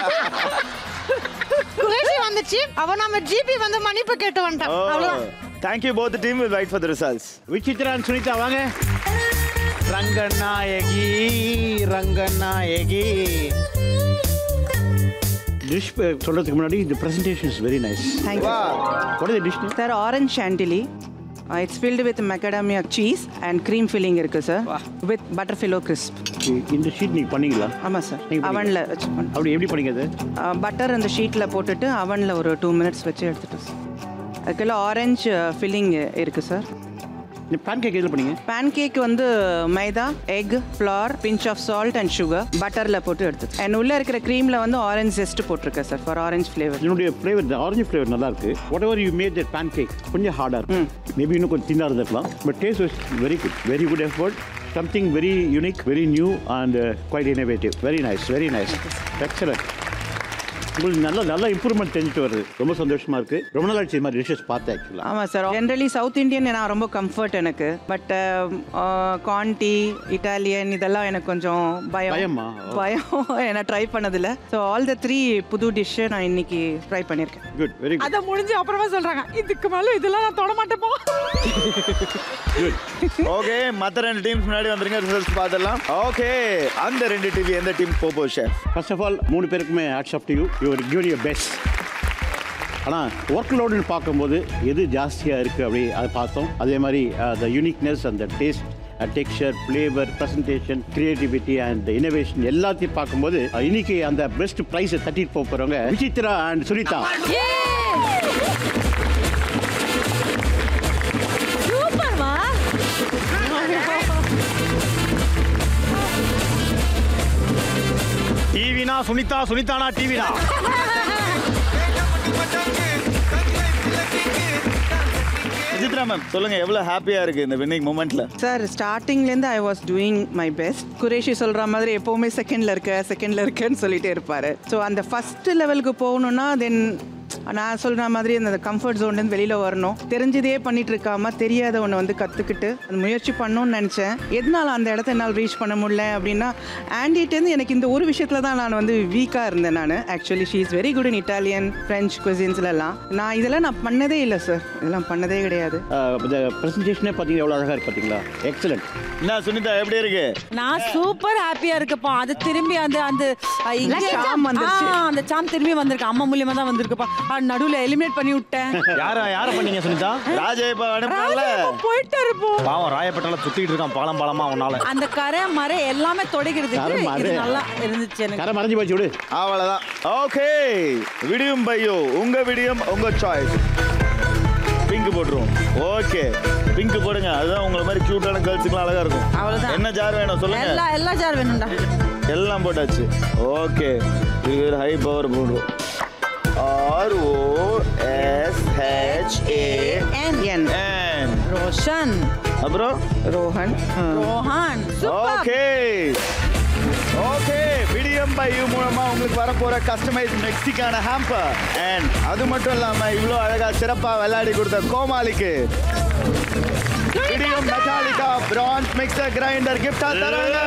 குரேஷி வந்துச்சு அவ நம்ம ஜிபி வந்து மன்னிப்பு கேட்டு வந்துட்டான் அவ்வளவுதான் thank you both team will wait for the results Vichitra Sunitha வாங்க ரங்கநாயகி ரங்கநாயகி டிஷ் சொல்றதுக்கு முன்னாடி இந்த presentation is very nice Thank you. What is the dish name? Sir, orange chantilly. Uh, it's filled with macadamia cheese and cream filling இருக்கு சார் with butterfillo crisp. இந்த sheet நீங்க பண்ணீங்களா ஆமாம் சார் நீங்க பண்ணீங்களா? அவனில் வச்சு அப்படி எப்படி பண்ணீங்க அது பட்டர் அந்த ஷீட்டில் போட்டுட்டு அவனில் ஒரு டூ மினிட்ஸ் வச்சு எடுத்துட்டு சார் அதுக்கெல்லாம் ஆரஞ்சு ஃபில்லிங் இருக்கு சார் இந்த பேன் கேக் எதில் பண்ணீங்க பேன் கேக் வந்து maida egg flour pinch of salt and sugar பட்டரில் போட்டு எடுத்து அண்ட் உள்ளே இருக்கிற க்ரீமில் வந்து ஆரஞ்ச் ஜெஸ்ட் போட்டிருக்கேன் சார் ஃபார் ஆரஞ்ச் ஃப்ளேவர் என்னுடைய ஃப்ளேவர் இந்த ஆரஞ்சு ஃப்ளேவர் நல்லா இருக்கு whatever you made that pancake கொஞ்சம் ஹார்டாக இருக்கு மேபி இன்னும் கொஞ்சம் தின்னாக இருந்திருக்கலாம் but taste was very good very good effort something very unique very new and quite innovative very nice very nice excellent உங்களுக்கு நல்ல நல்ல இம்ப்ரூவ்மெண்ட் தெரிஞ்சுட்டு வருது ரொம்ப சந்தோஷமா இருக்கு ரொம்ப நாள் ஆச்சு இது மாதிரி டிஷஸ் பார்த்தேன் ஆக்சுவலாக ஆமாம் சார் ஜென்ரலி சவுத் இந்தியன் நான் ரொம்ப கம்ஃபர்ட் எனக்கு பட் காண்டி இட்டாலியன் இதெல்லாம் எனக்கு கொஞ்சம் பயம் பயமா? பயம் என்ன ட்ரை பண்ணதில்ல ஸோ ஆல் த த்ரீ புது டிஷ்ஷை நான் இன்னைக்கு ட்ரை பண்ணியிருக்கேன் குட் வெரி அத முடிஞ்சு அப்புறமா சொல்றாங்க இதுக்கு மேல இதெல்லாம் நான் தொட மாட்டேப்பா ஓகே மத்த ரெண்டு டீம்ஸ் முன்னாடி வந்துருங்க ரிசல்ட்ஸ் பார்த்துடலாம் ஓகே அந்த ரெண்டு டிவி எந்த டீம் போப்போ ஷெஃப் ஃபர்ஸ்ட் ஆஃப் ஆல் மூணு பேருக்குமே hats off to you your give you best ஆனால் ஒர்க் லோடுன்னு பார்க்கும்போது எது ஜாஸ்தியாக இருக்குது அப்படி அதை பார்த்தோம் அதே மாதிரி த யூனிக்னஸ் அந்த taste texture flavour presentation creativity and innovation எல்லாத்தையும் பார்க்கும்போது அஹ், இன்னைக்கு அந்த பெஸ்ட் ப்ரைஸை தட்டிட்டு போக போகிறவங்க விசித்ரா அண்ட் சுனிதா சூப்பர்மா டிவினா சுனிதா சுனிதானா டிவினா விசித்ரா மேம் சொல்லுங்க எவ்வளவு ஹாப்பியா இருக்கு இந்த வின்னிங் மூமெண்ட்ல சார் ஸ்டார்டிங்லேருந்து I was doing my best Qureshi சொல்கிற மாதிரி எப்போவுமே செகண்டில் இருக்க செகண்டில் இருக்கேன்னு சொல்லிட்டே இருப்பார் ஸோ அந்த ஃபஸ்ட்டு லெவலுக்கு போகணுன்னா தென் நான் சொல்கிற மாதிரி அந்த கம்ஃபர்ட் ஜோன்லேருந்து வெளியில் வரணும் தெரிஞ்சதே பண்ணிட்டு இருக்காம தெரியாத ஒன்று வந்து கற்றுக்கிட்டு அந்த முயற்சி பண்ணணும்னு நினச்சேன் எதனால அந்த இடத்த என்னால் ரீச் பண்ண முடியல அப்படின்னா ஆண்டிகிட்டேருந்து எனக்கு இந்த ஒரு விஷயத்தில் தான் நான் வந்து வீக்காக இருந்தேன் நான் actually she is very good in Italian French குசின்ஸ்லலாம் நான் இதெல்லாம் நான் பண்ணதே இல்லை சார் இதெல்லாம் பண்ணதே கிடையாது இந்த ப்ரெசன்டேஷனே பார்த்தீங்கன்னா எவ்வளோ அழகாக இருக்கு பார்த்தீங்களா எக்ஸலண்ட் என்ன சுனிதா எப்படி இருக்கு நான் சூப்பர் ஹாப்பியா இருக்குப்பா அது திரும்பி அந்த அந்த அ, இங்க சாம் வந்துருச்சு. ஆ, அந்த சாம் திரும்பி வந்திருக்கு அம்மா மூலியமா தான் வந்திருக்குப்பா ஆ, நடுவுல எலிமினேட் பண்ணி விட்டேன் யார யார பண்ணீங்க சுனிதா ராஜேப்பா அனுப்பல போயிட்டு இருப்போம் பாவம் ராயப்பட்டால சுத்திட்டு இருக்கான் பாலம் பாலமா அவனால அந்த கரை மரை எல்லாமே தொடைக்கிறதுக்கு கரை, இது மரை. நல்லா இருந்துச்சு எனக்கு கரை மறைஞ்சு போச்சு விடு அவ்வளவுதான் ஓகே விடியும் பையோ உங்க விடியும் உங்க சாய்ஸ் பிங்க் போட்டுருவோம் ஓகே பிங்க் போடுங்க அதுதான் உங்களை மாதிரி கியூட்டான கேர்ள்ஸுக்குலாம் அழகா இருக்கும் அவ்வளவுதான். என்ன ஜார் வேணும் சொல்லுங்க எல்லா எல்லா ஜார் வேணும்டா எல்லாம் போட்டாச்சு ஓகே இது ஹை பவர் போடுறோம் R O S H A N N Roshan அப்புறம் Rohan Rohan okay okay Vidiem by you மூலமா உங்களுக்கு வரப்போற கஸ்டமைஸ் மெக்சிக்கான ஹாம்பர் அண்ட் அது மட்டும் இல்லாம இவ்வளோ அழகா சிறப்பா விளையாடி கொடுத்த கோமாளிக்கு Vidiem Metallica bronze mixer grinder கிஃப்டா தராங்க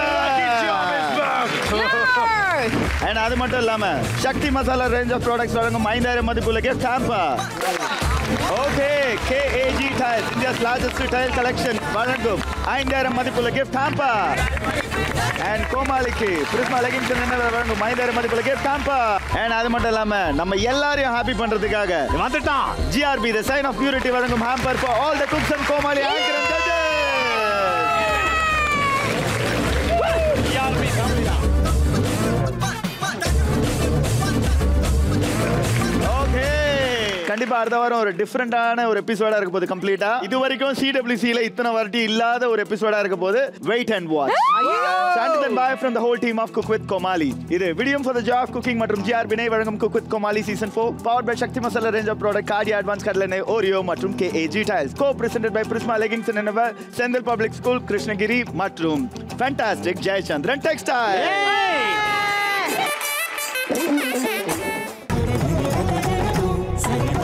அண்ட் அது மட்டும் இல்லாம Sakthi Masala range of products வழங்கும் ஐந்தாயிரம் மதிப்புள்ள gift hamper okay KAG tile India's largest tile collection வழங்கும் ஐந்தாயிரம் மதிப்புள்ள கிஃப்ட் ஹாம்பர் அண்ட் கோமாளிக்கு பிரிஸ்மா லெகின்ஸ் என்ன வழங்கும் ஐந்தாயிரம் மதிப்புள்ள கிஃப்ட் ஹாம்பர் அண்ட் அது மட்டும் இல்லாம நம்ம எல்லாரையும் ஹாப்பி பண்றதுக்காக வந்துட்டான் GRB the sign of purity வழங்கும் hamper for all the cooks and கோமாளி ஆங்கர் அண்ட் ஓகே கண்டிப்பா அடுத்த வாரம் ஒரு டிஃப்ரெண்டான ஒரு எபிசோடா இருக்க போகுது கம்ப்ளீட்டா இது வரைக்கும் சிடபிள்யூசில இத்தனை வாட்டி இல்லாத ஒரு எபிசோடா இருக்க போகுது வெயிட் அண்ட் வாட்ச் சாண்டிதன் bye from the whole team of cook with Comali இது விடியம் ஃபார் த ஜாப் குக்கிங் மற்றும் ஜிஆர் வினய் வழங்கும் cook with Comali season 4 power by Sakthi Masala range of product கார்டி அட்வான்ஸ் கடலெண்ணெய் ஓரியோ மற்றும் KAG tiles co presented by Prisma leggings and Senthil public school Krishnagiri மற்றும் fantastic Jayachandran textile Say